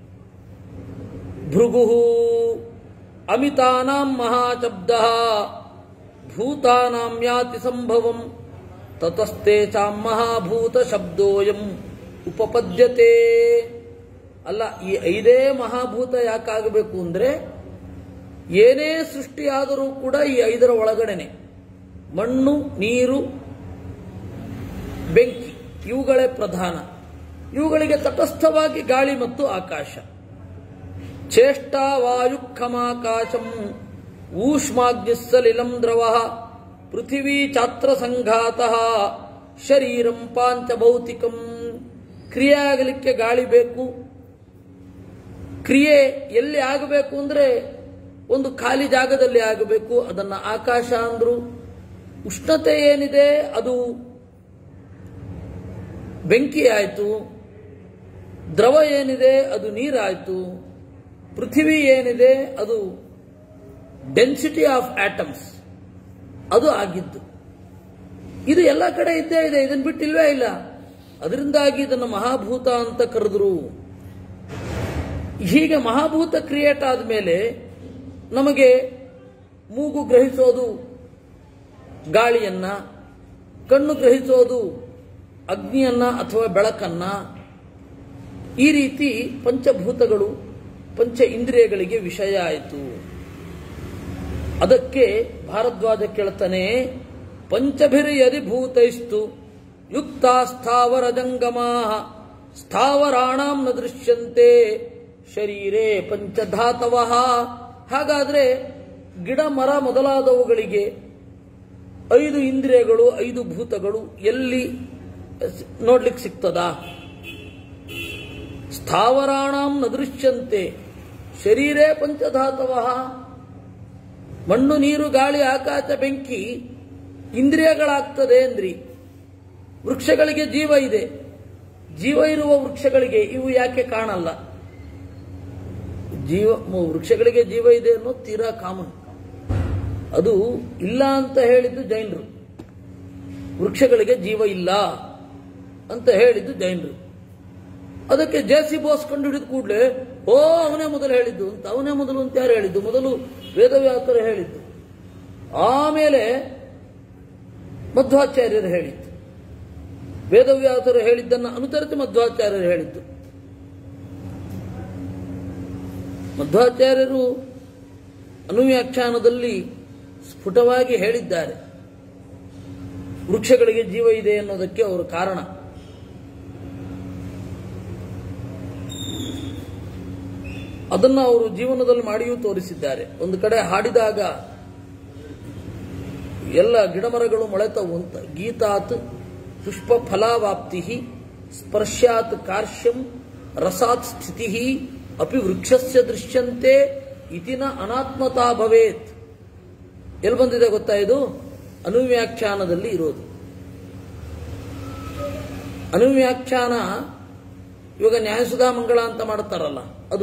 ಭೃಗು ಅಮಿತಾನಾಂ ಮಹಾಶಬ್ದ ಭೂತಾನಾಂ ಯಾತಿ ಸಂಭವಂ ತತಸ್ತೆ ಚಾಂ ಮಹಾಭೂತ ಶಬ್ದೋಯಂ ಉಪಪದ್ಯತೆ ಅಲ್ಲ ಈ ಐದೇ ಮಹಾಭೂತ ಯಾಕಾಗಬೇಕು ಅಂದ್ರೆ ಏನೇ ಸೃಷ್ಟಿಯಾದರೂ ಕೂಡ ಈ ಐದರ ಒಳಗಡೆನೆ ಮಣ್ಣು ನೀರು ಬೆಂಕಿ ಇವುಗಳೇ ಪ್ರಧಾನ ಇವುಗಳಿಗೆ ತಟಸ್ಥವಾಗಿ ಗಾಳಿ ಮತ್ತು ಆಕಾಶ ಚೇಷ್ಟಾ ವಾಯುಖಮಾಕಾಶಂ ಊಷ್ಮಾಗ್ನಿಸ್ಸಲಿಲಂ ದ್ರವ ಪೃಥಿವೀ ಚಾತ್ರ ಸಂಘಾತ ಶರೀರಂ ಪಾಂಚಭೌತಿಕಂ ಕ್ರಿಯೆ ಆಗಲಿಕ್ಕೆ ಗಾಳಿ ಬೇಕು ಕ್ರಿಯೆ ಎಲ್ಲಿ ಆಗಬೇಕು ಅಂದ್ರೆ ಒಂದು ಖಾಲಿ ಜಾಗದಲ್ಲಿ ಆಗಬೇಕು ಅದನ್ನ ಆಕಾಶ ಅಂದ್ರು ಉಷ್ಣತೆ ಏನಿದೆ ಅದು ಬೆಂಕಿ ಆಯಿತು ದ್ರವ ಏನಿದೆ ಅದು ನೀರಾಯಿತು ಪೃಥಿವಿ ಏನಿದೆ ಅದು ಡೆನ್ಸಿಟಿ ಆಫ್ ಆಟಮ್ಸ್ ಅದು ಆಗಿದ್ದು ಇದು ಎಲ್ಲ ಕಡೆ ಇದ್ದೇ ಇದೆ ಇದನ್ನು ಬಿಟ್ಟಿಲ್ವೇ ಇಲ್ಲ ಅದರಿಂದಾಗಿ ಇದನ್ನು ಮಹಾಭೂತ ಅಂತ ಕರೆದ್ರು ಹೀಗೆ ಮಹಾಭೂತ ಕ್ರಿಯೇಟ್ ಆದಮೇಲೆ ನಮಗೆ ಮೂಗು ಗ್ರಹಿಸೋದು ಗಾಳಿಯನ್ನ ಕಣ್ಣು ಗ್ರಹಿಸೋದು ಅಗ್ನಿಯನ್ನ ಅಥವಾ ಬೆಳಕನ್ನ ಈ ರೀತಿ ಪಂಚಭೂತಗಳು ಪಂಚ ಇಂದ್ರಿಯಗಳಿಗೆ ವಿಷಯ ಆಯಿತು ಅದಕ್ಕೆ ಭಾರದ್ವಾಜ ಕೇಳ್ತಾನೆ ಪಂಚಭಿರ್ಯದಿ ಭೂತೈಸ್ತು ಯುಕ್ತ ಸ್ಥಾವರ ಜಂಗಮಾ ಸ್ಥಾವರಾಣಾಂ ನ ದೃಶ್ಯಂತೆ ಶರೀರೇ ಪಂಚಧಾತವ ಹಾಗಾದ್ರೆ ಗಿಡ ಮರ ಮೊದಲಾದವುಗಳಿಗೆ ಐದು ಇಂದ್ರಿಯಗಳು ಐದು ಭೂತಗಳು ಎಲ್ಲಿ ನೋಡ್ಲಿಕ್ಕೆ ಸಿಗ್ತದಾ ಸ್ಥಾವರಾಣಾಂ ನ ದೃಶ್ಯಂತೆ ಶರೀರೇ ಪಂಚಧಾತವ ಮಣ್ಣು ನೀರು ಗಾಳಿ ಆಕಾಶ ಬೆಂಕಿ ಇಂದ್ರಿಯಗಳಾಗ್ತದೆ ಅಂದ್ರಿ ವೃಕ್ಷಗಳಿಗೆ ಜೀವ ಇದೆ ಜೀವ ಇರುವ ವೃಕ್ಷಗಳಿಗೆ ಇವು ಯಾಕೆ ಕಾಣಲ್ಲ ಜೀವ ಮ- ವೃಕ್ಷಗಳಿಗೆ ಜೀವ ಇದೆ ಅನ್ನೋ ತೀರಾ ಕಾಮನ್ ಅದು ಇಲ್ಲ ಅಂತ ಹೇಳಿದ್ದು ಜೈನರು ವೃಕ್ಷಗಳಿಗೆ ಜೀವ ಇಲ್ಲ ಅಂತ ಹೇಳಿದ್ದು ಜೈನರು ಅದಕ್ಕೆ ಜೆ ಸಿ ಬೋಸ್ ಕಂಡು ಹಿಡಿದ ಕೂಡಲೇ ಓ ಅವನೇ ಮೊದಲು ಹೇಳಿದ್ದು ಅಂತ ಅವನೇ ಮೊದಲು ಅಂತ ಯಾರು ಹೇಳಿದ್ದು ಮೊದಲು ವೇದವ್ಯಾಸರು ಹೇಳಿದ್ದು ಆಮೇಲೆ ಮಧ್ವಾಚಾರ್ಯರು ಹೇಳಿದ್ದು ವೇದವ್ಯಾಸರು ಹೇಳಿದ್ದನ್ನು ಅನುಸರಿಸಿ ಮಧ್ವಾಚಾರ್ಯರು ಹೇಳಿದ್ದು ಮಧ್ವಾಚಾರ್ಯರು ಅನುವ್ಯಾಖ್ಯಾನದಲ್ಲಿ ಸ್ಫುಟವಾಗಿ ಹೇಳಿದ್ದಾರೆ ವೃಕ್ಷಗಳಿಗೆ ಜೀವ ಇದೆ ಅನ್ನೋದಕ್ಕೆ ಅವರು ಕಾರಣ ಅದನ್ನು ಅವರು ಜೀವನದಲ್ಲಿ ಮಾಡಿಯೂ ತೋರಿಸಿದ್ದಾರೆ ಒಂದು ಕಡೆ ಹಾಡಿದಾಗ ಎಲ್ಲ ಗಿಡಮರಗಳು ಮೊಳೆತವು ಅಂತ ಗೀತಾತ್ ಪುಷ್ಪ ಫಲಾವಾಪ್ತಿ ಸ್ಪರ್ಶಾತ್ ಕಾರ್ಶ್ಯಂ ರಸಾತ್ ಸ್ಥಿತಿ ಅಪಿ ವೃಕ್ಷಸ್ಯ ದೃಶ್ಯಂತೆ ಇತಿನ ಅನಾತ್ಮತಾ ಭವೇತ್ ಎಲ್ಲಿ ಬಂದಿದೆ ಗೊತ್ತಾ ಇದು ಅನುವ್ಯಾಖ್ಯಾನದಲ್ಲಿ ಇರೋದು ಅನುವ್ಯಾಖ್ಯಾನ ಇವಾಗ ನ್ಯಾಯಸುಧಾ ಮಂಗಳ ಅಂತ ಮಾಡ್ತಾರಲ್ಲ ಅದು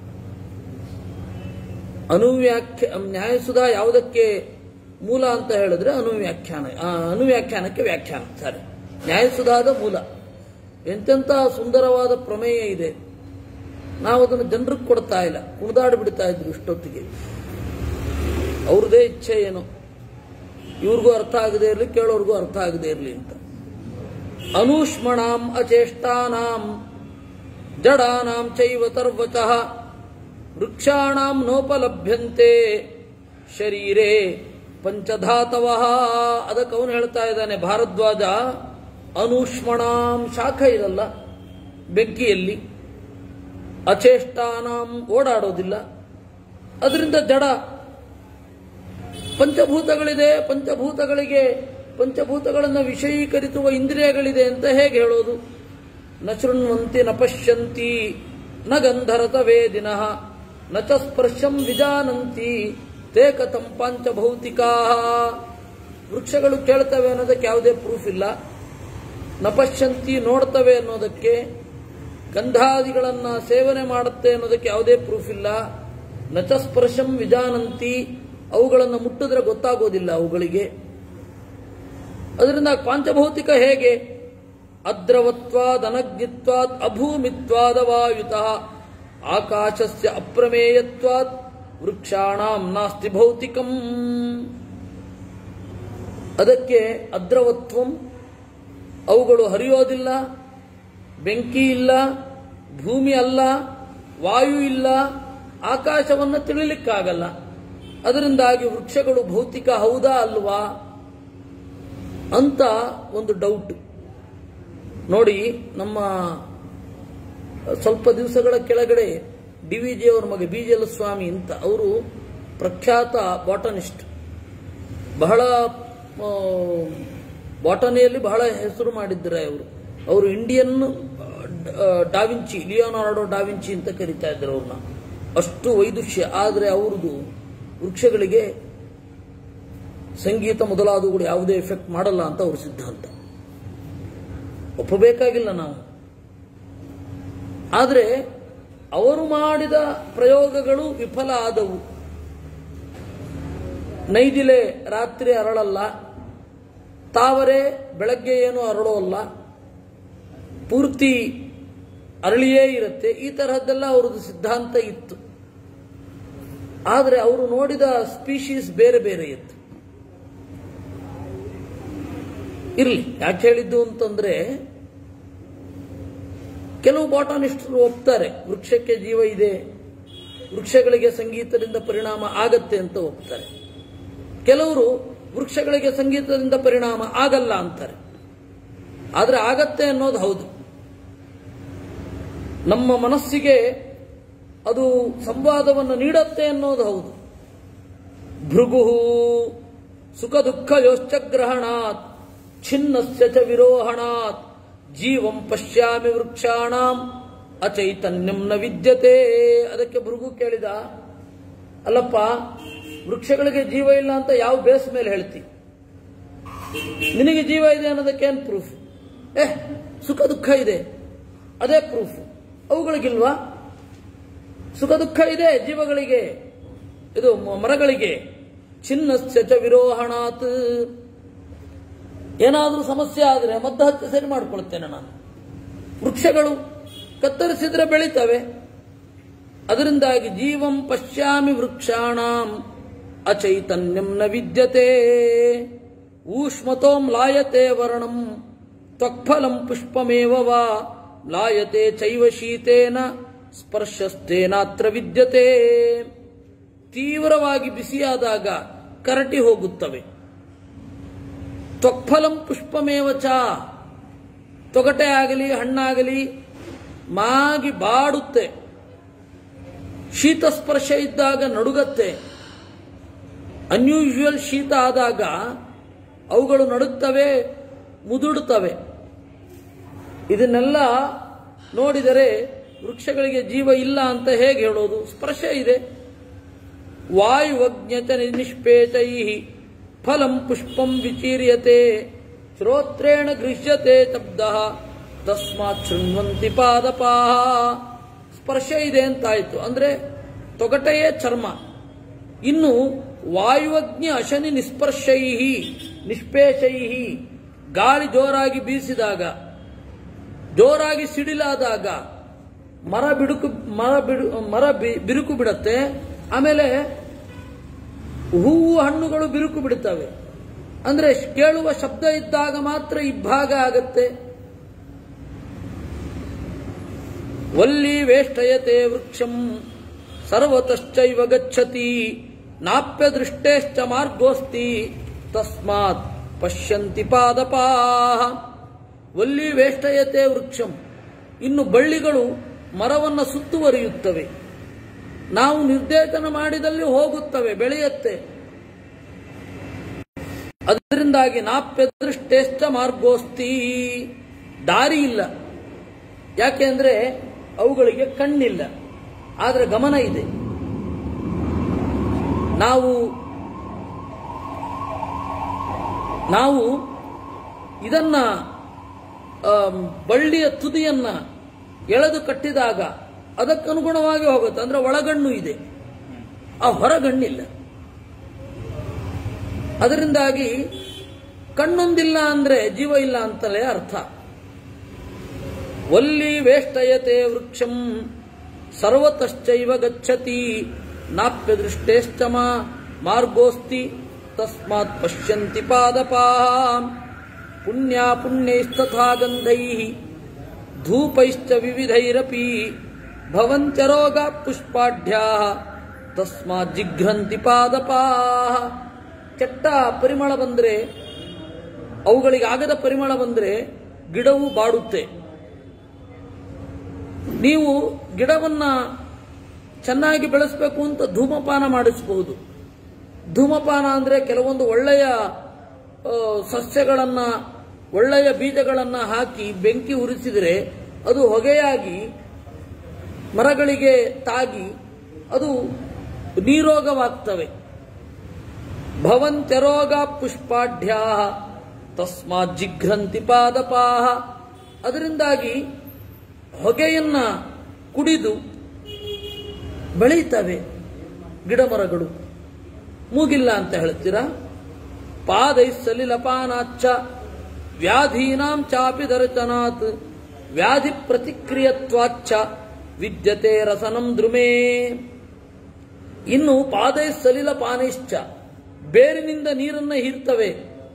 ಅನುವ್ಯಾಖ್ಯ ನ್ಯಾಯಸುಧಾ ಯಾವುದಕ್ಕೆ ಮೂಲ ಅಂತ ಹೇಳಿದ್ರೆ ಅನುವ್ಯಾಖ್ಯಾನ ಆ, ಅನುವ್ಯಾಖ್ಯಾನಕ್ಕೆ ವ್ಯಾಖ್ಯಾನ ಸರಿ ನ್ಯಾಯಸುಧಾದ ಮೂಲ ಎಂತೆಂಥ ಸುಂದರವಾದ ಪ್ರಮೇಯ ಇದೆ ನಾವು ಅದನ್ನು ಜನರಿಗೆ ಕೊಡ್ತಾ ಇಲ್ಲ ಕುಣಿದಾಡಿ ಬಿಡ್ತಾ ಇದ್ರು ಇಷ್ಟೊತ್ತಿಗೆ ಅವ್ರದೇ ಇಚ್ಛೆ ಏನು ಇವ್ರಿಗೂ ಅರ್ಥ ಆಗದೆ ಇರಲಿ ಕೇಳೋರ್ಗೂ ಅರ್ಥ ಆಗದೆ ಇರಲಿ ಅಂತ ಅನುಷ್ಮಣಾಂ ಅಚೇಷ್ಟಾನಾಂ ಜಡಾನಾಂ ಚೈವ ತರ್ವಚಃ ವೃಕ್ಷಾಣಾಂ ನೋಪಲಭ್ಯಂತೆ ಶರೀರೇ ಪಂಚಧಾತವ ಅದಕ್ಕೆ ಅವನು ಹೇಳ್ತಾ ಇದ್ದಾನೆ ಭಾರದ್ವಾಜ ಅನುಷ್ಮಣಾಂ ಶಾಖ ಇರಲ್ಲ ಬೆಂಕಿಯಲ್ಲಿ ಅಚೇಷ್ಟಾನಾಂ ಓಡಾಡೋದಿಲ್ಲ ಅದರಿಂದ ಜಡ ಪಂಚಭೂತಗಳಿದೆ ಪಂಚಭೂತಗಳಿಗೆ ಪಂಚಭೂತಗಳನ್ನು ವಿಷಯೀಕರಿಸುವ ಇಂದ್ರಿಯಗಳಿದೆ ಅಂತ ಹೇಗೆ ಹೇಳೋದು ನ ಶೃಣ್ವಂತಿ ನ ಪಶ್ಯಂತಿ ನ ಗಂಧರತ ವೇದಿನಃ ನ ಚ ಸ್ಪರ್ಶಂ ವಿಜಾನಂತಿ ತೇ ಕಥಂ ಪಂಚಭೌತಿಕಾ ವೃಕ್ಷಗಳು ಕೇಳ್ತವೆ ಅನ್ನೋದಕ್ಕೆ ಯಾವುದೇ ಪ್ರೂಫ್ ಇಲ್ಲ ನ ಪಶ್ಯಂತಿ ನೋಡ್ತವೆ ಅನ್ನೋದಕ್ಕೆ ಗಂಧಾದಿಗಳನ್ನ ಸೇವನೆ ಮಾಡುತ್ತೆ ಅನ್ನೋದಕ್ಕೆ ಯಾವುದೇ ಪ್ರೂಫ್ ಇಲ್ಲ ನಚ ಸ್ಪರ್ಶಂ ವಿಜಾನಂತಿ ಅವುಗಳನ್ನು ಮುಟ್ಟಿದ್ರೆ ಗೊತ್ತಾಗೋದಿಲ್ಲ ಅವುಗಳಿಗೆ ಅದರಿಂದ ಪಾಂಚಭೌತಿಕ ಹೇಗೆ ಅದ್ರವತ್ವಾದ್ ಅನಗ್ನಿತ್ವಾದ್ ಅಭೂಮಿತ್ವಾದ ವಾಯುತ ಆಕಾಶಸ್ಯ ಅಪ್ರಮೇಯತ್ವಾದ್ ವೃಕ್ಷಾಣಾಂ ನಾಸ್ತಿ ಭೌತಿಕಂ ಅದಕ್ಕೆ ಅದ್ರವತ್ವಂ ಅವುಗಳು ಹರಿಯೋದಿಲ್ಲ ಬೆಂಕಿ ಇಲ್ಲ ಭೂಮಿ ಅಲ್ಲ ವಾಯು ಇಲ್ಲ ಆಕಾಶವನ್ನು ತಿಳಿಲಿಕ್ಕಾಗಲ್ಲ ಅದರಿಂದಾಗಿ ವೃಕ್ಷಗಳು ಭೌತಿಕ ಹೌದಾ ಅಲ್ವಾ ಅಂತ ಒಂದು ಡೌಟ್ ನೋಡಿ ನಮ್ಮ ಸ್ವಲ್ಪ ದಿವಸಗಳ ಕೆಳಗಡೆ ಡಿ ವಿ ಜಿ ಅವರ ಮಗ ಬಿ ಜಿ ಎಲ್ ಸ್ವಾಮಿ ಅಂತ ಅವರು ಪ್ರಖ್ಯಾತ ಬಾಟನಿಸ್ಟ್ ಬಹಳ ಆ, ಬಾಟನಿಯಲ್ಲಿ ಬಹಳ ಹೆಸರು ಮಾಡಿದ್ದಾರೆ ಅವರು ಅವರು ಇಂಡಿಯನ್ ಆ, ಡಾವಿಂಚಿ ಲಿಯೋನಾರ್ಡೋ ಡಾವಿಂಚಿ ಅಂತ ಕರೀತಾ ಇದ್ದಾರೆ ಅವ್ರನ್ನ ಅಷ್ಟು ವೈದುಷ್ಯ ಆದರೆ ಅವ್ರದ್ದು ವೃಕ್ಷಗಳಿಗೆ ಸಂಗೀತ ಮೊದಲಾದವುಗಳು ಯಾವುದೇ ಎಫೆಕ್ಟ್ ಮಾಡಲ್ಲ ಅಂತ ಅವ್ರ ಸಿದ್ಧಾಂತ ಒಪ್ಪಬೇಕಾಗಿಲ್ಲ ನಾವು ಆದರೆ ಅವರು ಮಾಡಿದ ಪ್ರಯೋಗಗಳು ವಿಫಲ ಆದವು ನೈದಿಲೆ ರಾತ್ರಿ ಅರಳಲ್ಲ ತಾವರೆ ಬೆಳಗ್ಗೆ ಏನು ಅರಳೋಲ್ಲ ಪೂರ್ತಿ ಅರಳಿಯೇ ಇರುತ್ತೆ ಈ ತರಹದ್ದೆಲ್ಲ ಅವ್ರದ್ದು ಸಿದ್ಧಾಂತ ಇತ್ತು ಆದರೆ ಅವರು ನೋಡಿದ ಸ್ಪೀಶೀಸ್ ಬೇರೆ ಬೇರೆ ಇತ್ತು ಇರಲಿ ಯಾಕೆ ಹೇಳಿದ್ದು ಅಂತಂದ್ರೆ ಕೆಲವು ಬಾಟಾನಿಸ್ಟರು ಒಪ್ತಾರೆ ವೃಕ್ಷಕ್ಕೆ ಜೀವ ಇದೆ ವೃಕ್ಷಗಳಿಗೆ ಸಂಗೀತದಿಂದ ಪರಿಣಾಮ ಆಗತ್ತೆ ಅಂತ ಒಪ್ತಾರೆ ಕೆಲವರು ವೃಕ್ಷಗಳಿಗೆ ಸಂಗೀತದಿಂದ ಪರಿಣಾಮ ಆಗಲ್ಲ ಅಂತಾರೆ ಆದ್ರೆ ಆಗತ್ತೆ ಅನ್ನೋದು ಹೌದು ನಮ್ಮ ಮನಸ್ಸಿಗೆ ಅದು ಸಂವಾದವನ್ನು ನೀಡತ್ತೆ ಅನ್ನೋದು ಹೌದು ಭೃಗು ಸುಖ ದುಃಖ ಯೋಶ್ಚಗ್ರಹಣಾತ್ ಛಿನ್ನಸ್ಯ ಚ ವಿರೋಹಣಾತ್ ಜೀವಂ ಪಶ್ಯಾಮಿ ವೃಕ್ಷಾಣಾಂ ಅಚೈತನ್ಯಂ ನ ವಿದ್ಯತೆ ಅದಕ್ಕೆ ಭೃಗು ಕೇಳಿದ ಅಲ್ಲಪ್ಪ ವೃಕ್ಷಗಳಿಗೆ ಜೀವ ಇಲ್ಲ ಅಂತ ಯಾವ ಬೇಸ್ ಮೇಲೆ ಹೇಳ್ತಿ ನಿನಗೆ ಜೀವ ಇದೆ ಅನ್ನೋದಕ್ಕೆ ಏನು ಪ್ರೂಫ್ ಏ ಸುಖ ದುಃಖ ಇದೆ ಅದೇ ಪ್ರೂಫ್ ಅವುಗಳಿಗಿಲ್ವಾ ಸುಖ ದುಃಖ ಇದೆ ಜೀವಗಳಿಗೆ ಇದು ಮ- ಮರಗಳಿಗೆ ಚಿನ್ನಸ್ಯ ಚ ವಿರೋಹಣಾತ್ ಏನಾದರೂ ಸಮಸ್ಯೆ ಆದರೆ ಮದ್ದು ಹಚ್ಚಿ ಸರಿ ಮಾಡ್ಕೊಳ್ತೇನೆ ನಾನು ವೃಕ್ಷಗಳು ಕತ್ತರಿಸಿದ್ರೆ ಬೆಳಿತವೆ ಅದರಿಂದಾಗಿ ಜೀವಂ ಪಶ್ಯಾಮಿ ವೃಕ್ಷಾಣಾಂ ಅಚೈತನ್ಯಂ ನ ವಿದ್ಯತೆ ಊಷ್ಮತೋಂ ಲಾಯತೆ ವರ್ಣಂ ತ್ವಕ್ಫಲಂ ಪುಷ್ಪಮೇವ ವಾ ಲಾಯತೆ ಚೈವ ಶೀತೇನ ಸ್ಪರ್ಶಸ್ತೇನಾತ್ರ ವಿದ್ಯತೆ ತೀವ್ರವಾಗಿ ಬಿಸಿಯಾದಾಗ ಕರಟಿ ಹೋಗುತ್ತವೆ ತ್ವಕ್ಫಲಂ ಪುಷ್ಪಮೇವ ಚ ತೊಗಟೆ ಆಗಲಿ ಹಣ್ಣಾಗಲಿ ಮಾಗಿ ಬಾಡುತ್ತೆ ಶೀತ ಸ್ಪರ್ಶ ಇದ್ದಾಗ ನಡುಗತ್ತೆ ಅನ್ಯೂಶುವಲ್ ಶೀತ ಆದಾಗ ಅವುಗಳು ನಡುತ್ತವೆ ಮುದುಡುತ್ತವೆ ಇದನ್ನೆಲ್ಲ ನೋಡಿದರೆ ವೃಕ್ಷಗಳಿಗೆ ಜೀವ ಇಲ್ಲ ಅಂತ ಹೇಗೆ ಹೇಳೋದು ಸ್ಪರ್ಶ ಇದೆ ವಾಯುವಜ್ಞತೆ ನಿಷ್ಪೇತೈ ಫಲಂ ಪುಷ್ಪಂ ವಿಚೀರ್ಯತೆ ಶ್ರೋತ್ರೇಣ ಗೃಹ್ಯತೆ ಶಬ್ದ ತಸ್ಮಾತ್ ಶೃಣ್ವಂತಿ ಪಾದಪಾಹ ಸ್ಪರ್ಶ ಇದೆ ಅಂತಾಯ್ತು ಅಂದ್ರೆ ತೊಗಟೆಯೇ ಚರ್ಮ ಇನ್ನು ವಾಯುವಜ್ಞ ಅಶನಿ ನಿಸ್ಪರ್ಶೈ ನಿಷ್ಪೇಶೈ ಗಾಳಿ ಜೋರಾಗಿ ಬೀಸಿದಾಗ ಜೋರಾಗಿ ಸಿಡಿಲಾದಾಗ ಮರ ಬಿಡುಕು ಮರ ಬಿಡು ಮರ ಬಿ- ಬಿರುಕು ಬಿಡುತ್ತೆ ಆಮೇಲೆ ಹೂವು ಹಣ್ಣುಗಳು ಬಿರುಕು ಬಿಡುತ್ತವೆ ಅಂದ್ರೆ ಕೇಳುವ ಶಬ್ದ ಇದ್ದಾಗ ಮಾತ್ರ ಇಬ್ಬಾಗ ಆಗತ್ತೆ ವಲ್ಲಿ ವೇಷ್ಟಯತೆ ವೃಕ್ಷಂ ಸರ್ವತಶ್ಚೈವ ಗಚ್ಚತಿ ನಾಪ್ಯ ದೃಷ್ಟೇಶ್ಚ ಮಾರ್ಗೋಸ್ತಿ ತಸ್ಮಾತ್ ಪಶ್ಯಂತಿ ಪಾದಪಾಹ ವಲ್ಲಿ ವೇಷ್ಟಯತೆ ವೃಕ್ಷಂ ಇನ್ನು ಬಳ್ಳಿಗಳು ಮರವನ್ನು ಸುತ್ತುವರಿಯುತ್ತವೆ ನಾವು ನಿರ್ದೇಶನ ಮಾಡಿದಲ್ಲಿ ಹೋಗುತ್ತವೆ ಬೆಳೆಯುತ್ತೆ ಅದರಿಂದಾಗಿ ನಾಪ್ಯದೃಷ್ಟೇಶ್ಚ ಮಾರ್ಗೋಸ್ತಿ ದಾರಿ ಇಲ್ಲ ಯಾಕೆ ಅಂದ್ರೆ ಅವುಗಳಿಗೆ ಕಣ್ಣಿಲ್ಲ ಆದರೆ ಗಮನ ಇದೆ ನಾವು ನಾವು ಇದನ್ನ ಆಮ್, ಬಳ್ಳಿಯ ತುದಿಯನ್ನ ಎಳೆದು ಕಟ್ಟಿದಾಗ ಅದಕ್ಕನುಗುಣವಾಗಿ ಹೋಗುತ್ತೆ ಅಂದ್ರೆ ಒಳಗಣ್ಣು ಇದೆ ಆ ಹೊರಗಣ್ಣಿಲ್ಲ ಅದರಿಂದಾಗಿ ಕಣ್ಣೊಂದಿಲ್ಲ ಅಂದ್ರೆ ಜೀವ ಇಲ್ಲ ಅಂತಲೇ ಅರ್ಥ ವಲ್ಲಿ ವೇಷ್ಟಯತೆ ವೃಕ್ಷಂ ಸರ್ವತಶ್ಚೈವ ಗಚ್ಚತಿ ನಾಪ್ಯ ದೃಷ್ಟೇಶ್ಚಮ ಮಾರ್ಗೋಸ್ತಿ ತಸ್ಮಾತ್ ಪಶ್ಯಂತಿ ಪಾದಪಾಹ ಪುಣ್ಯ ಪುಣ್ಯೈಸ್ತಥಾ ಗಂಧೈ ಧೂಪೈಶ್ಚ ವಿವಿಧೈರಪಿ ಭವಂತ್ಯ ರೋಗ ಪುಷ್ಪಾಢ್ಯಾ ತಸ್ಮಾತ್ ಜಿಘ್ರಂತಿ ಪಾದಪಾಹ ಕೆಟ್ಟ ಪರಿಮಳ ಬಂದ್ರೆ ಅವುಗಳಿಗೆ ಆಗದ ಪರಿಮಳ ಬಂದ್ರೆ ಗಿಡವು ಬಾಡುತ್ತೆ ನೀವು ಗಿಡವನ್ನ ಚೆನ್ನಾಗಿ ಬೆಳೆಸಬೇಕು ಅಂತ ಧೂಮಪಾನ ಮಾಡಿಸಬಹುದು ಧೂಮಪಾನ ಅಂದ್ರೆ ಕೆಲವೊಂದು ಒಳ್ಳೆಯ ಆ, ಸಸ್ಯಗಳನ್ನ ಒಳ್ಳೆಯ ಬೀಜಗಳನ್ನ ಹಾಕಿ ಬೆಂಕಿ ಉರಿಸಿದರೆ ಅದು ಹೊಗೆಯಾಗಿ ಮರಗಳಿಗೆ ತಾಗಿ ಅದು ನೀರೋಗವಾಗ್ತವೆ ಭವಂತ್ಯರೋಗ ಪುಷ್ಪಾಢ್ಯಾ ತಸ್ಮಾತ್ ಜಿಘ್ರಂತಿ ಪಾದಪಾಹ ಅದರಿಂದಾಗಿ ಹೊಗೆಯನ್ನ ಕುಡಿದು ಬೆಳೀತವೆ ಗಿಡಮರಗಳು ಮೂಗಿಲ್ಲ ಅಂತ ಹೇಳ್ತೀರಾ ಪಾದೈ ಸಲಿಲಪಾನಾಚ್ಚ ವ್ಯಾಧೀನಾಂ ಚಾಪಿ ದರ್ಶನಾತ್ ವ್ಯಾಧಿ ಪ್ರತಿಕ್ರಿಯತ್ವಾಚ್ಚ ವಿದ್ಯತೆ ರಸನಂ ದ್ರುಮೇ ಇನ್ನು ಪಾದೈ ಸಲಿಲ ಪಾನೈಶ್ಚ ಬೇರಿನಿಂದ ನೀರನ್ನ ಹೀರ್ತವೆ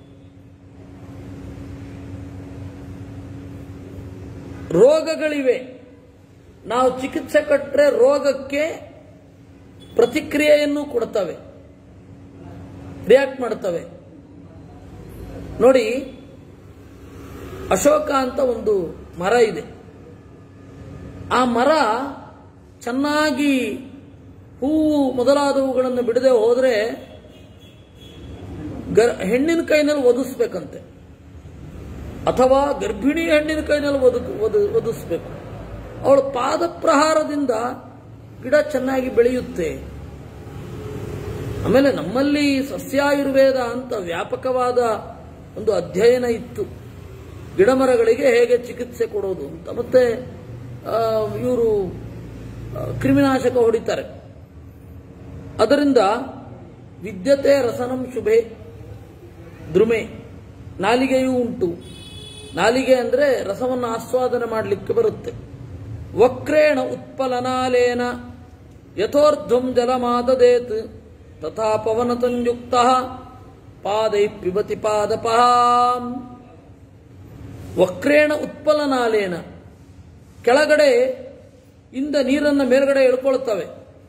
ರೋಗಗಳಿವೆ ನಾವು ಚಿಕಿತ್ಸೆ ಕೊಟ್ಟರೆ ರೋಗಕ್ಕೆ ಪ್ರತಿಕ್ರಿಯೆಯನ್ನು ಕೊಡ್ತವೆ ರಿಯಾಕ್ಟ್ ಮಾಡ್ತವೆ ನೋಡಿ ಅಶೋಕ ಅಂತ ಒಂದು ಮರ ಇದೆ ಆ ಮರ ಚೆನ್ನಾಗಿ ಹೂವು ಮೊದಲಾದವುಗಳನ್ನು ಬಿಡದೆ ಹೋದ್ರೆ ಗರ್ ಹೆಣ್ಣಿನ ಕೈನಲ್ಲಿ ಒದಿಸ್ಬೇಕಂತೆ ಅಥವಾ ಗರ್ಭಿಣಿ ಹೆಣ್ಣಿನ ಕೈನಲ್ಲಿ ಒದು ಒದು- ಒದಿಸ್ಬೇಕು ಅವಳ ಪಾದ ಪ್ರಹಾರದಿಂದ ಗಿಡ ಚೆನ್ನಾಗಿ ಬೆಳೆಯುತ್ತೆ ಆಮೇಲೆ ನಮ್ಮಲ್ಲಿ ಸಸ್ಯಾಯುರ್ವೇದ ಅಂತ ವ್ಯಾಪಕವಾದ ಒಂದು ಅಧ್ಯಯನ ಇತ್ತು ಗಿಡಮರಗಳಿಗೆ ಹೇಗೆ ಚಿಕಿತ್ಸೆ ಕೊಡೋದು ಅಂತ ಮತ್ತೆ ಇವರು ಕ್ರಿಮಿನಾಶಕ ಹೊಡಿತಾರೆ ಅದರಿಂದ ವಿದ್ಯತೆ ರಸನಂ ಶುಭೆ ದ್ರುಮೆ ನಾಲಿಗೆಯೂ ಉಂಟು ನಾಲಿಗೆ ಅಂದ್ರೆ ರಸವನ್ನು ಆಸ್ವಾದನೆ ಮಾಡಲಿಕ್ಕೆ ಬರುತ್ತೆ ವಕ್ರೇಣ ಉತ್ಪಲನಾಲೇನ ಯಥೋರ್ಧ್ವಂ ಜಲಮಾದದೇತ್ ತಥಾ ಪವನತಂಯುಕ್ತ ಪಾದೈ ಪಿಬತಿ ಪಾದಪಹಾಂ ವಕ್ರೇಣ ಉತ್ಪಲನಾಲೇನ ಕೆಳಗಡೆ ಇಂದ ನೀರನ್ನು ಮೇಲ್ಗಡೆ ಎಳ್ಕೊಳ್ತವೆ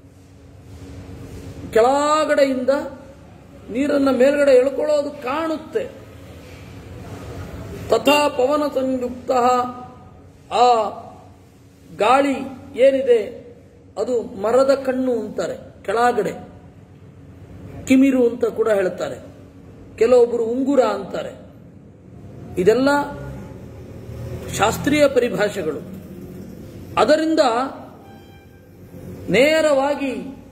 ಕೆಳಗಡೆಯಿಂದ ನೀರನ್ನು ಮೇಲ್ಗಡೆ ಎಳ್ಕೊಳ್ಳೋದು ಕಾಣುತ್ತೆ ತಥಾ ಪವನ ಸಂಯುಕ್ತ ಆ ಗಾಳಿ ಏನಿದೆ ಅದು ಮರದ ಕಣ್ಣು ಅಂತಾರೆ ಕೆಳಗಡೆ ಕಿಮಿರು ಅಂತ ಕೂಡ ಹೇಳ್ತಾರೆ ಕೆಲವೊಬ್ಬರು ಉಂಗುರ ಅಂತಾರೆ ಇದೆಲ್ಲ ಶಾಸ್ತ್ರೀಯ ಪರಿಭಾಷೆಗಳು ಅದರಿಂದ ನೇರವಾಗಿ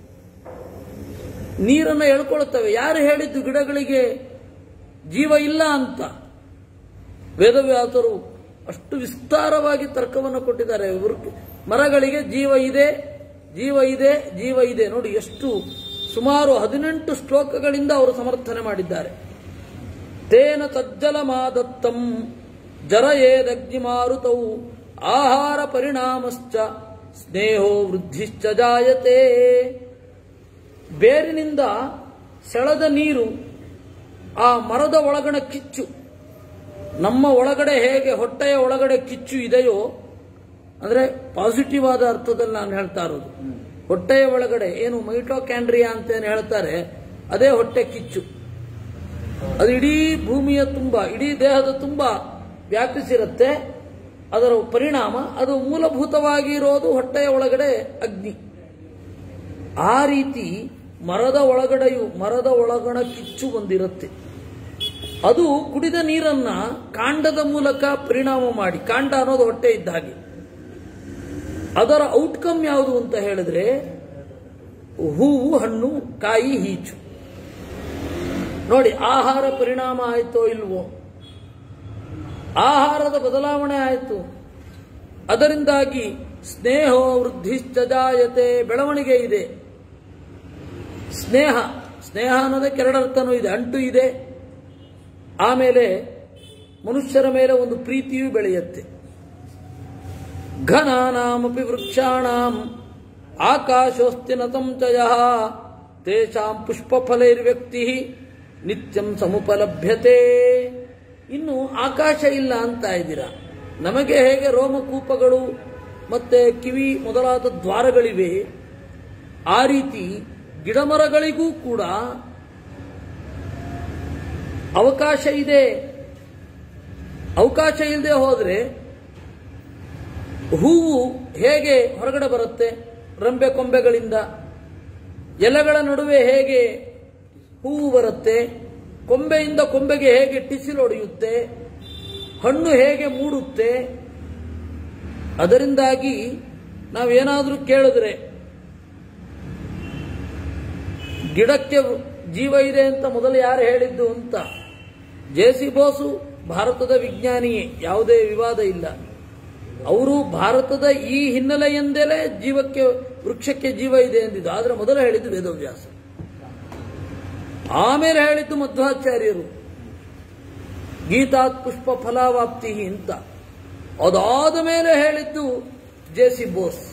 ನೀರನ್ನು ಎಳ್ಕೊಳ್ತವೆ ಯಾರು ಹೇಳಿದ್ದು ಗಿಡಗಳಿಗೆ ಜೀವ ಇಲ್ಲ ಅಂತ ವೇದವ್ಯಾಸರು ಅಷ್ಟು ವಿಸ್ತಾರವಾಗಿ ತರ್ಕವನ್ನು ಕೊಟ್ಟಿದ್ದಾರೆ ವೃಕ್- ಮರಗಳಿಗೆ ಜೀವ ಇದೆ ಜೀವ ಇದೆ ಜೀವ ಇದೆ ನೋಡಿ ಎಷ್ಟು ಸುಮಾರು ಹದಿನೆಂಟು ಶ್ಲೋಕಗಳಿಂದ ಅವರು ಸಮರ್ಥನೆ ಮಾಡಿದ್ದಾರೆ ತೇನ ತಜ್ಜಲ ಮಾದತ್ತಂ ಜರ ಏದಗ್ನಿ ಮಾರುತೌ ಆಹಾರ ಪರಿಣಾಮಶ್ಚ ಸ್ನೇಹೋ ವೃದ್ಧಿಶ್ಚ ಜಾಯತೆ ಬೇರಿನಿಂದ ಸೆಳೆದ ನೀರು ಆ ಮರದ ಒಳಗಣ ಕಿಚ್ಚು ನಮ್ಮ ಒಳಗಡೆ ಹೇಗೆ ಹೊಟ್ಟೆಯ ಒಳಗಡೆ ಕಿಚ್ಚು ಇದೆಯೋ ಅಂದ್ರೆ ಪಾಸಿಟಿವ್ ಆದ ಅರ್ಥದಲ್ಲಿ ನಾನು ಹೇಳ್ತಾ ಇರೋದು ಹೊಟ್ಟೆಯ ಒಳಗಡೆ ಏನು ಮೈಟೋಕ್ಯಾಂಡ್ರಿಯಾ ಅಂತ ಏನು ಹೇಳ್ತಾರೆ ಅದೇ ಹೊಟ್ಟೆ ಕಿಚ್ಚು ಅದು ಇಡೀ ಭೂಮಿಯ ತುಂಬ ಇಡೀ ದೇಹದ ತುಂಬ ವ್ಯಾಪಿಸಿರುತ್ತೆ ಅದರ ಪರಿಣಾಮ ಅದು ಮೂಲಭೂತವಾಗಿ ಇರೋದು ಹೊಟ್ಟೆಯ ಒಳಗಡೆ ಅಗ್ನಿ ಆ ರೀತಿ ಮರದ ಒಳಗಡೆಯು ಮರದ ಒಳಗಣ ಕಿಚ್ಚು ಒಂದಿರುತ್ತೆ ಅದು ಕುಡಿದ ನೀರನ್ನ ಕಾಂಡದ ಮೂಲಕ ಪರಿಣಾಮ ಮಾಡಿ ಕಾಂಡ ಅನ್ನೋದು ಹೊಟ್ಟೆ ಇದ್ದ ಹಾಗೆ ಅದರ ಔಟ್ಕಮ್ ಯಾವುದು ಅಂತ ಹೇಳಿದ್ರೆ ಹೂವು ಹಣ್ಣು ಕಾಯಿ ಹೀಚು ನೋಡಿ ಆಹಾರ ಪರಿಣಾಮ ಆಯ್ತೋ ಇಲ್ವೋ ಆಹಾರದ ಬದಲಾವಣೆ ಆಯಿತು ಅದರಿಂದಾಗಿ ಸ್ನೇಹೋ ವೃದ್ಧಿಶ್ಚ ಜಾಯತೆ ಬೆಳವಣಿಗೆ ಇದೆ ಸ್ನೇಹ ಸ್ನೇಹ ಅನ್ನೋದಕ್ಕೆ ಎರಡರ್ಥನೂ ಇದೆ ಅಂಟು ಇದೆ ಆಮೇಲೆ ಮನುಷ್ಯರ ಮೇಲೆ ಒಂದು ಪ್ರೀತಿಯೂ ಬೆಳೆಯುತ್ತೆ ಘನಾನಾಮಪಿ ವೃಕ್ಷಾಣಾಂ ಆಕಾಶೋಸ್ತಿ ನ ಸಂಚಯ ತೇಷಾಂ ಪುಷ್ಪಫಲೈರ್ವ್ಯಕ್ತಿ ನಿತ್ಯಂ ಸಮುಪಲಭ್ಯತೆ ಇನ್ನು ಆಕಾಶ ಇಲ್ಲ ಅಂತ ಇದ್ದೀರಾ ನಮಗೆ ಹೇಗೆ ರೋಮಕೂಪಗಳು ಮತ್ತೆ ಕಿವಿ ಮೊದಲಾದ ದ್ವಾರಗಳಿವೆ ಆ ರೀತಿ ಗಿಡಮರಗಳಿಗೂ ಕೂಡ ಅವಕಾಶ ಇದೆ ಅವಕಾಶ ಇಲ್ಲದೆ ಹೋದ್ರೆ ಹೂವು ಹೇಗೆ ಹೊರಗಡೆ ಬರುತ್ತೆ ರಂಬೆ ಕೊಂಬೆಗಳಿಂದ ಎಲೆಗಳ ನಡುವೆ ಹೇಗೆ ಹೂವು ಬರುತ್ತೆ ಕೊಂಬೆಯಿಂದ ಕೊಂಬೆಗೆ ಹೇಗೆ ಟಿಸಿಲೊಡೆಯುತ್ತೆ ಹಣ್ಣು ಹೇಗೆ ಮೂಡುತ್ತೆ ಅದರಿಂದಾಗಿ ನಾವೇನಾದರೂ ಕೇಳಿದ್ರೆ ಗಿಡಕ್ಕೆ ಜೀವ ಇದೆ ಅಂತ ಮೊದಲು ಯಾರು ಹೇಳಿದ್ದು ಅಂತ ಜೆ ಸಿ ಬೋಸು ಭಾರತದ ವಿಜ್ಞಾನಿಯೇ ಯಾವುದೇ ವಿವಾದ ಇಲ್ಲ ಅವರು ಭಾರತದ ಈ ಹಿನ್ನೆಲೆಯಿಂದಲೇ ಜೀವಕ್ಕೆ ವೃಕ್ಷಕ್ಕೆ ಜೀವ ಇದೆ ಎಂದಿದ್ದು ಆದರೆ ಮೊದಲು ಹೇಳಿದ್ದು ವೇದವ್ಯಾಸ ಆಮೇಲೆ ಹೇಳಿದ್ದು ಮಧ್ವಾಚಾರ್ಯರು ಗೀತಾತ್ ಪುಷ್ಪ ಫಲಾವಾಪ್ತಿ ಅಂತ ಅದಾದ ಮೇಲೆ ಹೇಳಿದ್ದು J C Bose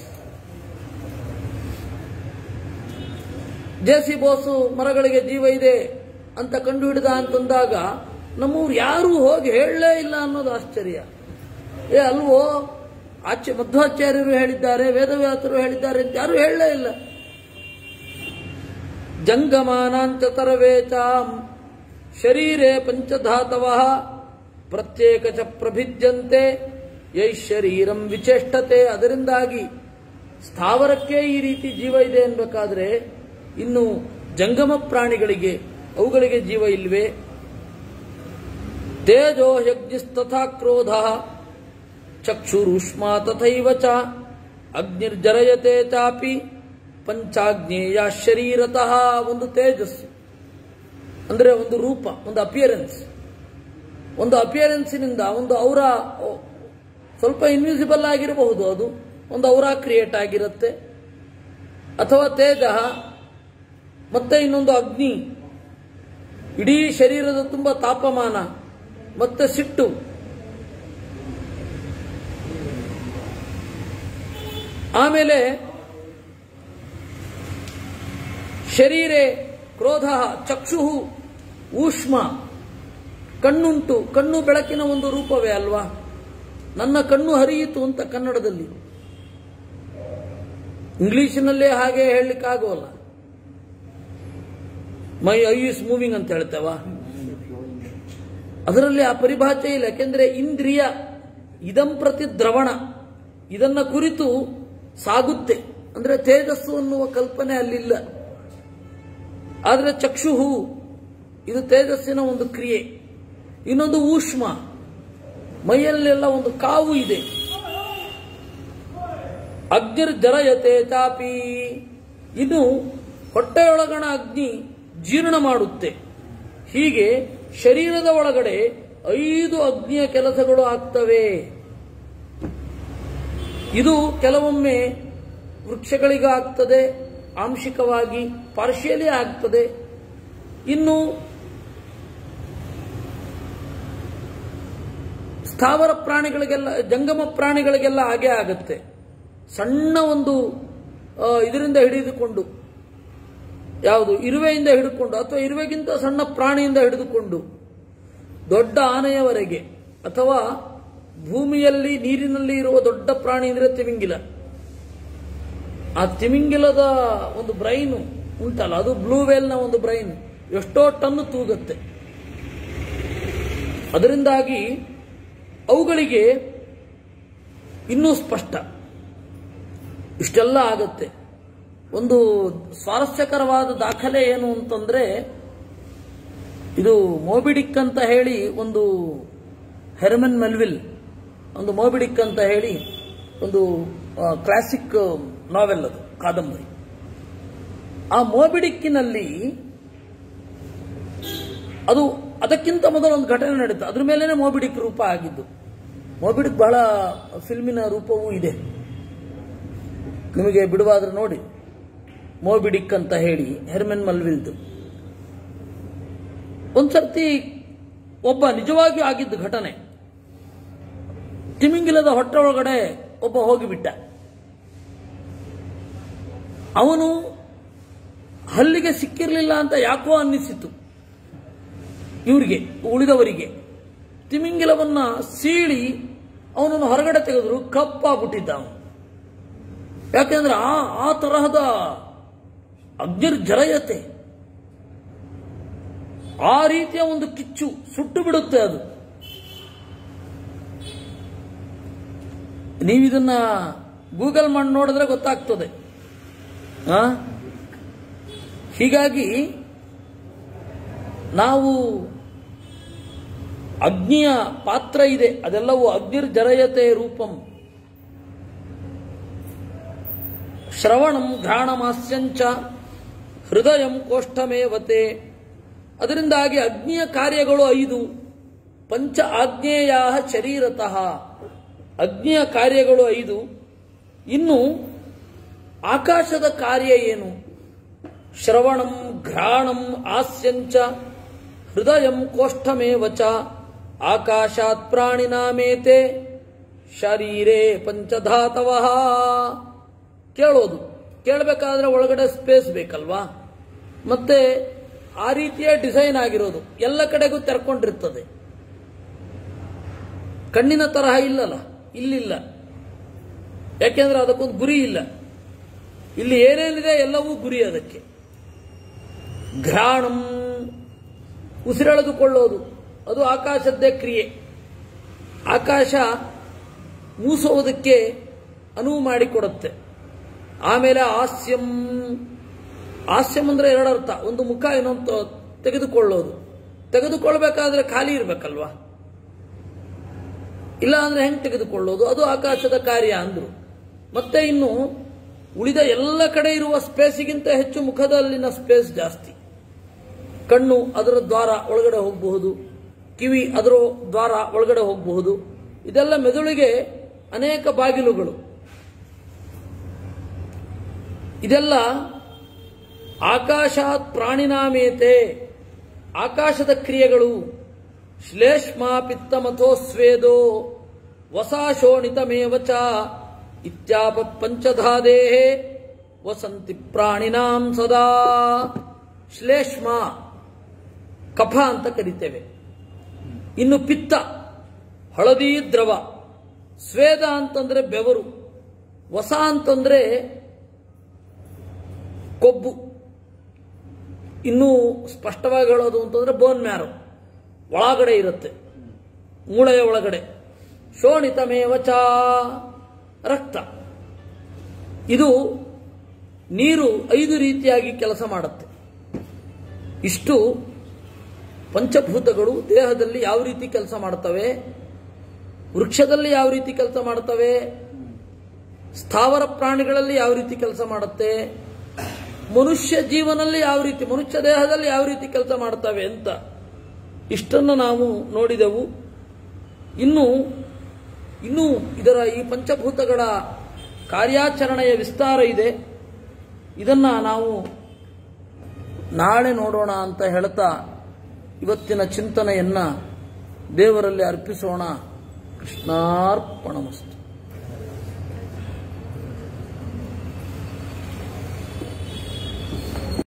J C Bose ಮರಗಳಿಗೆ ಜೀವ ಇದೆ ಅಂತ ಕಂಡುಹಿಡಿದ ಅಂತಂದಾಗ ನಮ್ಮವ್ರು ಯಾರೂ ಹೋಗಿ ಹೇಳಲೇ ಇಲ್ಲ ಅನ್ನೋದು ಆಶ್ಚರ್ಯ ಏ ಅಲ್ವೋ ಆಚೆ ಮಧ್ವಾಚಾರ್ಯರು ಹೇಳಿದ್ದಾರೆ ವೇದವ್ಯಾಸರು ಹೇಳಿದ್ದಾರೆ ಅಂತ ಯಾರು ಹೇಳಲೇ ಇಲ್ಲ ಜಂಗಮಾನಾಂಚ ತರವೇಚಾಂ ಶರೀರೇ ಪಂಚಧಾತವ ಪ್ರತ್ಯೇಕ ಚ ಪ್ರಭಿಜ್ಯಂತೆ ಯೈ ಶರೀರಂ ವಿಚೇಷ್ಟತೆ ಅದರಿಂದಾಗಿ ಸ್ಥಾವರಕ್ಕೆ ಈ ರೀತಿ ಜೀವ ಇದೆ ಅನ್ಬೇಕಾದ್ರೆ ಇನ್ನು ಜಂಗಮ ಪ್ರಾಣಿಗಳಿಗೆ ಅವುಗಳಿಗೆ ಜೀವ ಇಲ್ವೇ ತೇಜೋ ಯಜ್ಞಸ್ತಥಾ ಕ್ರೋಧ ಚಕ್ಷುರುಷ್ಮಾ ತಥೈವ ಚ ಅಗ್ನಿರ್ಜರಯತೆ ಚಾಪಿ ಪಂಚಾಗ್ನೇಯ ಶರೀರತಃ ಒಂದು ತೇಜಸ್ಸು ಅಂದ್ರೆ ಒಂದು ರೂಪ ಒಂದು ಅಪಿಯರೆನ್ಸ್ ಒಂದು ಅಪಿಯರೆನ್ಸಿನಿಂದ ಒಂದು ಔರ ಸ್ವಲ್ಪ ಇನ್ವಿಸಿಬಲ್ ಆಗಿರಬಹುದು ಅದು ಒಂದು ಔರ ಕ್ರಿಯೇಟ್ ಆಗಿರುತ್ತೆ ಅಥವಾ ತೇಜ ಮತ್ತೆ ಇನ್ನೊಂದು ಅಗ್ನಿ ಇಡೀ ಶರೀರದ ತುಂಬ ತಾಪಮಾನ ಮತ್ತೆ ಸಿಟ್ಟು ಆಮೇಲೆ ಶರೀರೆ ಕ್ರೋಧ ಚಕ್ಷು ಊಷ್ಮ ಕಣ್ಣುಂಟು ಕಣ್ಣು ಬೆಳಕಿನ ಒಂದು ರೂಪವೇ ಅಲ್ವಾ ನನ್ನ ಕಣ್ಣು ಹರಿಯಿತು ಅಂತ ಕನ್ನಡದಲ್ಲಿ ಇಂಗ್ಲಿಷಿನಲ್ಲೇ ಹಾಗೆ ಹೇಳಲಿಕ್ಕಾಗೋಲ್ಲ ಮೈ ಐ ಇಸ್ ಮೂವಿಂಗ್ ಅಂತ ಹೇಳ್ತೇವ ಅದರಲ್ಲಿ ಆ ಪರಿಭಾಷೆ ಇಲ್ಲ ಯಾಕೆಂದ್ರೆ ಇಂದ್ರಿಯ ಇದಂ ಪ್ರತಿ ದ್ರವಣ ಇದನ್ನ ಕುರಿತು ಸಾಗುತ್ತೆ ಅಂದ್ರೆ ತೇಜಸ್ಸು ಅನ್ನುವ ಕಲ್ಪನೆ ಅಲ್ಲಿಲ್ಲ ಆದರೆ ಚಕ್ಷುಹು ಇದು ತೇಜಸ್ಸಿನ ಒಂದು ಕ್ರಿಯೆ ಇನ್ನೊಂದು ಊಷ್ಮ ಮೈಯಲ್ಲೆಲ್ಲ ಒಂದು ಕಾವು ಇದೆ ಅಗ್ನಿರ್ ಜರಯತೆ ಚಾಪಿ ಇನ್ನು ಹೊಟ್ಟೆಯೊಳಗಣ ಅಗ್ನಿ ಜೀರ್ಣ ಮಾಡುತ್ತೆ ಹೀಗೆ ಶರೀರದ ಒಳಗಡೆ ಐದು ಅಗ್ನಿಯ ಕೆಲಸಗಳು ಆಗ್ತವೆ ಇದು ಕೆಲವೊಮ್ಮೆ ವೃಕ್ಷಗಳಿಗೆ ಆಗ್ತದೆ ಆಂಶಿಕವಾಗಿ ಪಾರ್ಶಿಯಲಿ ಆಗ್ತದೆ ಇನ್ನು ಸ್ಥಾವರ ಪ್ರಾಣಿಗಳಿಗೆಲ್ಲ ಜಂಗಮ ಪ್ರಾಣಿಗಳಿಗೆಲ್ಲ ಹಾಗೆ ಆಗುತ್ತೆ ಸಣ್ಣ ಒಂದು ಆ, ಇದರಿಂದ ಹಿಡಿದುಕೊಂಡು ಯಾವುದು ಇರುವೆಯಿಂದ ಹಿಡಿದುಕೊಂಡು ಅಥವಾ ಇರುವೆಗಿಂತ ಸಣ್ಣ ಪ್ರಾಣಿಯಿಂದ ಹಿಡಿದುಕೊಂಡು ದೊಡ್ಡ ಆನೆಯವರೆಗೆ ಅಥವಾ ಭೂಮಿಯಲ್ಲಿ ನೀರಿನಲ್ಲಿ ಇರುವ ದೊಡ್ಡ ಪ್ರಾಣಿ ಅಂದರೆ ತಿಮಿಂಗಿಲ ಆ ತಿಮಿಂಗಿಲದ ಒಂದು ಬ್ರೈನ್ ಉಂಟಲ್ಲ ಅದು ಬ್ಲೂ ವೇಲ್ನ ಒಂದು ಬ್ರೈನ್ ಎಷ್ಟೋ ಟನ್ ತೂಗತ್ತೆ ಅದರಿಂದಾಗಿ ಅವುಗಳಿಗೆ ಇನ್ನೂ ಸ್ಪಷ್ಟ ಇಷ್ಟೆಲ್ಲ ಆಗತ್ತೆ ಒಂದು ಸ್ವಾರಸ್ಯಕರವಾದ ದಾಖಲೆ ಏನು ಅಂತಂದ್ರೆ ಇದು ಮೋಬಿಡಿಕ್ ಅಂತ ಹೇಳಿ ಒಂದು ಹೆರ್ಮನ್ ಮೆಲ್ವಿಲ್ ಒಂದು ಮೋಬಿಡಿಕ್ ಅಂತ ಹೇಳಿ ಒಂದು ಕ್ಲಾಸಿಕ್ ನಾವೆಲ್ ಅದು ಕಾದಂಬರಿ ಆ ಮೋಬಿಡಿಕ್ಕಿನಲ್ಲಿ ಅದು ಅದಕ್ಕಿಂತ ಮೊದಲು ಒಂದು ಘಟನೆ ನಡೀತು ಅದ್ರ ಮೇಲೇನೆ ಮೋಬಿಡಿಕ್ ರೂಪ ಆಗಿದ್ದು ಮೋಬಿಡಿಕ್ ಬಹಳ ಫಿಲ್ಮಿನ ರೂಪವೂ ಇದೆ ನಿಮಗೆ ಬಿಡುವಾದ್ರೆ ನೋಡಿ ಮೋಬಿಡಿಕ್ ಅಂತ ಹೇಳಿ ಹೆರ್ಮೆನ್ ಮಲ್ವಿಲ್ದು ಒಂದ್ಸರ್ತಿ ಒಬ್ಬ ನಿಜವಾಗಿಯೂ ಆಗಿದ್ದು ಘಟನೆ ತಿಮಿಂಗಿಲದ ಹೊಟ್ಟೆ ಒಳಗಡೆ ಒಬ್ಬ ಹೋಗಿಬಿಟ್ಟ ಅವನು ಹಲ್ಲಿಗೆ ಸಿಕ್ಕಿರಲಿಲ್ಲ ಅಂತ ಯಾಕೋ ಅನ್ನಿಸಿತು ಇವರಿಗೆ ಉಳಿದವರಿಗೆ ತಿಮಿಂಗಿಲವನ್ನ ಸೀಳಿ ಅವನನ್ನು ಹೊರಗಡೆ ತೆಗೆದ್ರು ಕಪ್ಪಾಗ್ಬಿಟ್ಟಿದ್ದ ಅವನು ಯಾಕೆಂದ್ರೆ ಆ ಆ ತರಹದ ಅಗ್ನಿರ್ಜರಯತೆ ಆ ರೀತಿಯ ಒಂದು ಕಿಚ್ಚು ಸುಟ್ಟು ಬಿಡುತ್ತೆ ಅದು ನೀವಿದನ್ನ ಗೂಗಲ್ ಮಾಡಿ ನೋಡಿದ್ರೆ ಗೊತ್ತಾಗ್ತದೆ ಆ? ಹೀಗಾಗಿ ನಾವು ಅಗ್ನಿಯ ಪಾತ್ರ ಇದೆ ಅದೆಲ್ಲವೂ ಅಗ್ನಿರ್ಜರಯತೆ ರೂಪಂ ಶ್ರವಣಂ ಘ್ರಾಣಮಾಸ್ಯಂಚ ಹೃದಯಂ ಕೋಷ್ಠಮೇವತೆ ಅದರಿಂದಾಗಿ ಅಗ್ನಿಯ ಕಾರ್ಯಗಳು ಐದು ಪಂಚ ಆಗ್ನೇಯ ಶರೀರತಃ ಅಗ್ನಿಯ ಕಾರ್ಯಗಳು ಐದು ಇನ್ನು ಆಕಾಶದ ಕಾರ್ಯ ಏನು ಶ್ರವಣಂ ಘ್ರಾಣಂ ಆಸ್ಯಂಚ ಹೃದಯಂ ಕೋಷ್ಠಮೇವಚ ಆಕಾಶಾತ್ ಪ್ರಾಣಿನಾಮೇತೆ ಶರೀರೇ ಪಂಚಧಾತವಃ ಕೇಳೋದು ಕೇಳಬೇಕಾದ್ರೆ ಒಳಗಡೆ ಸ್ಪೇಸ್ ಬೇಕಲ್ವಾ ಮತ್ತೆ ಆ ರೀತಿಯ ಡಿಸೈನ್ ಆಗಿರೋದು ಎಲ್ಲ ಕಡೆಗೂ ತೆರ್ಕೊಂಡಿರ್ತದೆ ಕಣ್ಣಿನ ತರಹ ಇಲ್ಲಲ್ಲ ಇಲ್ಲಿಲ್ಲ ಯಾಕೆಂದ್ರೆ ಅದಕ್ಕೊಂದು ಗುರಿ ಇಲ್ಲ ಇಲ್ಲಿ ಏನೇನಿದೆ ಎಲ್ಲವೂ ಗುರಿ ಅದಕ್ಕೆ ಘ್ರಾಣಂ ಉಸಿರೆಳೆದುಕೊಳ್ಳೋದು ಅದು ಆಕಾಶದ್ದೇ ಕ್ರಿಯೆ ಆಕಾಶ ಮೂಸುವುದಕ್ಕೆ ಅನುವು ಮಾಡಿಕೊಡುತ್ತೆ ಆಮೇಲೆ ಹಾಸ್ಯಂ ಹಾಸ್ಯಂ ಅಂದ್ರೆ ಎರಡರ್ಥ ಒಂದು ಮುಖ ಇನ್ನೊಂದು ತೆಗೆದುಕೊಳ್ಳೋದು ತೆಗೆದುಕೊಳ್ಬೇಕಾದ್ರೆ ಖಾಲಿ ಇರಬೇಕಲ್ವಾ ಇಲ್ಲ ಅಂದ್ರೆ ಹೆಂಗ್ ತೆಗೆದುಕೊಳ್ಳೋದು ಅದು ಆಕಾಶದ ಕಾರ್ಯ ಅಂದ್ರು ಮತ್ತೆ ಇನ್ನು ಉಳಿದ ಎಲ್ಲ ಕಡೆ ಇರುವ ಸ್ಪೇಸಿಗಿಂತ ಹೆಚ್ಚು ಮುಖದಲ್ಲಿನ ಸ್ಪೇಸ್ ಜಾಸ್ತಿ ಕಣ್ಣು ಅದರ ದ್ವಾರ ಒಳಗಡೆ ಹೋಗಬಹುದು ಕಿವಿ ಅದರ ದ್ವಾರ ಒಳಗಡೆ ಹೋಗಬಹುದು ಇದೆಲ್ಲ ಮೆದುಳಿಗೆ ಅನೇಕ ಬಾಗಿಲುಗಳು ಇದೆಲ್ಲ ಆಕಾಶಾತ್ ಪ್ರಾಣಿನಾಮೇತೆ ಆಕಾಶದ ಕ್ರಿಯೆಗಳು ಶ್ಲೇಷ್ಮ ಪಿತ್ತಮಥೋ ಸ್ವೇದೋ ವಸಾಶೋಣಿತಮೇವ ಚ ಇತ್ಯಾಪ ಪಂಚಧಾದೇಹೇ ವಸಂತಿ ಪ್ರಾಣಿನಾಂ ಸದಾ ಶ್ಲೇಷ್ಮ ಕಫ ಅಂತ ಕರಿತೇವೆ ಇನ್ನು ಪಿತ್ತ ಹಳದಿ ದ್ರವ ಸ್ವೇದ ಅಂತಂದ್ರೆ ಬೆವರು ವಸ ಅಂತಂದ್ರೆ ಕೊಬ್ಬು ಇನ್ನೂ ಸ್ಪಷ್ಟವಾಗಿ ಹೇಳೋದು ಅಂತಂದ್ರೆ ಬೋನ್ ಮ್ಯಾರೋ ಒಳಗಡೆ ಇರುತ್ತೆ ಮೂಳೆಯ ಒಳಗಡೆ ಶೋಣಿತಮೇವ ಚ ರಕ್ತ ಇದು ನೀರು ಐದು ರೀತಿಯಾಗಿ ಕೆಲಸ ಮಾಡುತ್ತೆ ಇಷ್ಟು ಪಂಚಭೂತಗಳು ದೇಹದಲ್ಲಿ ಯಾವ ರೀತಿ ಕೆಲಸ ಮಾಡ್ತವೆ ವೃಕ್ಷದಲ್ಲಿ ಯಾವ ರೀತಿ ಕೆಲಸ ಮಾಡ್ತವೆ ಸ್ಥಾವರ ಪ್ರಾಣಿಗಳಲ್ಲಿ ಯಾವ ರೀತಿ ಕೆಲಸ ಮಾಡುತ್ತೆ ಮನುಷ್ಯ ಜೀವನಲ್ಲಿ ಯಾವ ರೀತಿ ಮನುಷ್ಯ ದೇಹದಲ್ಲಿ ಯಾವ ರೀತಿ ಕೆಲಸ ಮಾಡ್ತವೆ ಅಂತ ಇಷ್ಟನ್ನು ನಾವು ನೋಡಿದೆವು ಇನ್ನು ಇನ್ನು ಇದರ ಈ ಪಂಚಭೂತಗಳ ಕಾರ್ಯಾಚರಣೆಯ ವಿಸ್ತಾರ ಇದೆ ಇದನ್ನ ನಾವು ನಾಳೆ ನೋಡೋಣ ಅಂತ ಹೇಳ್ತಾ ಇವತ್ತಿನ ಚಿಂತನೆಯನ್ನ ದೇವರಲ್ಲಿ ಅರ್ಪಿಸೋಣ ಕೃಷ್ಣಾರ್ಪಣಮಸ್ತು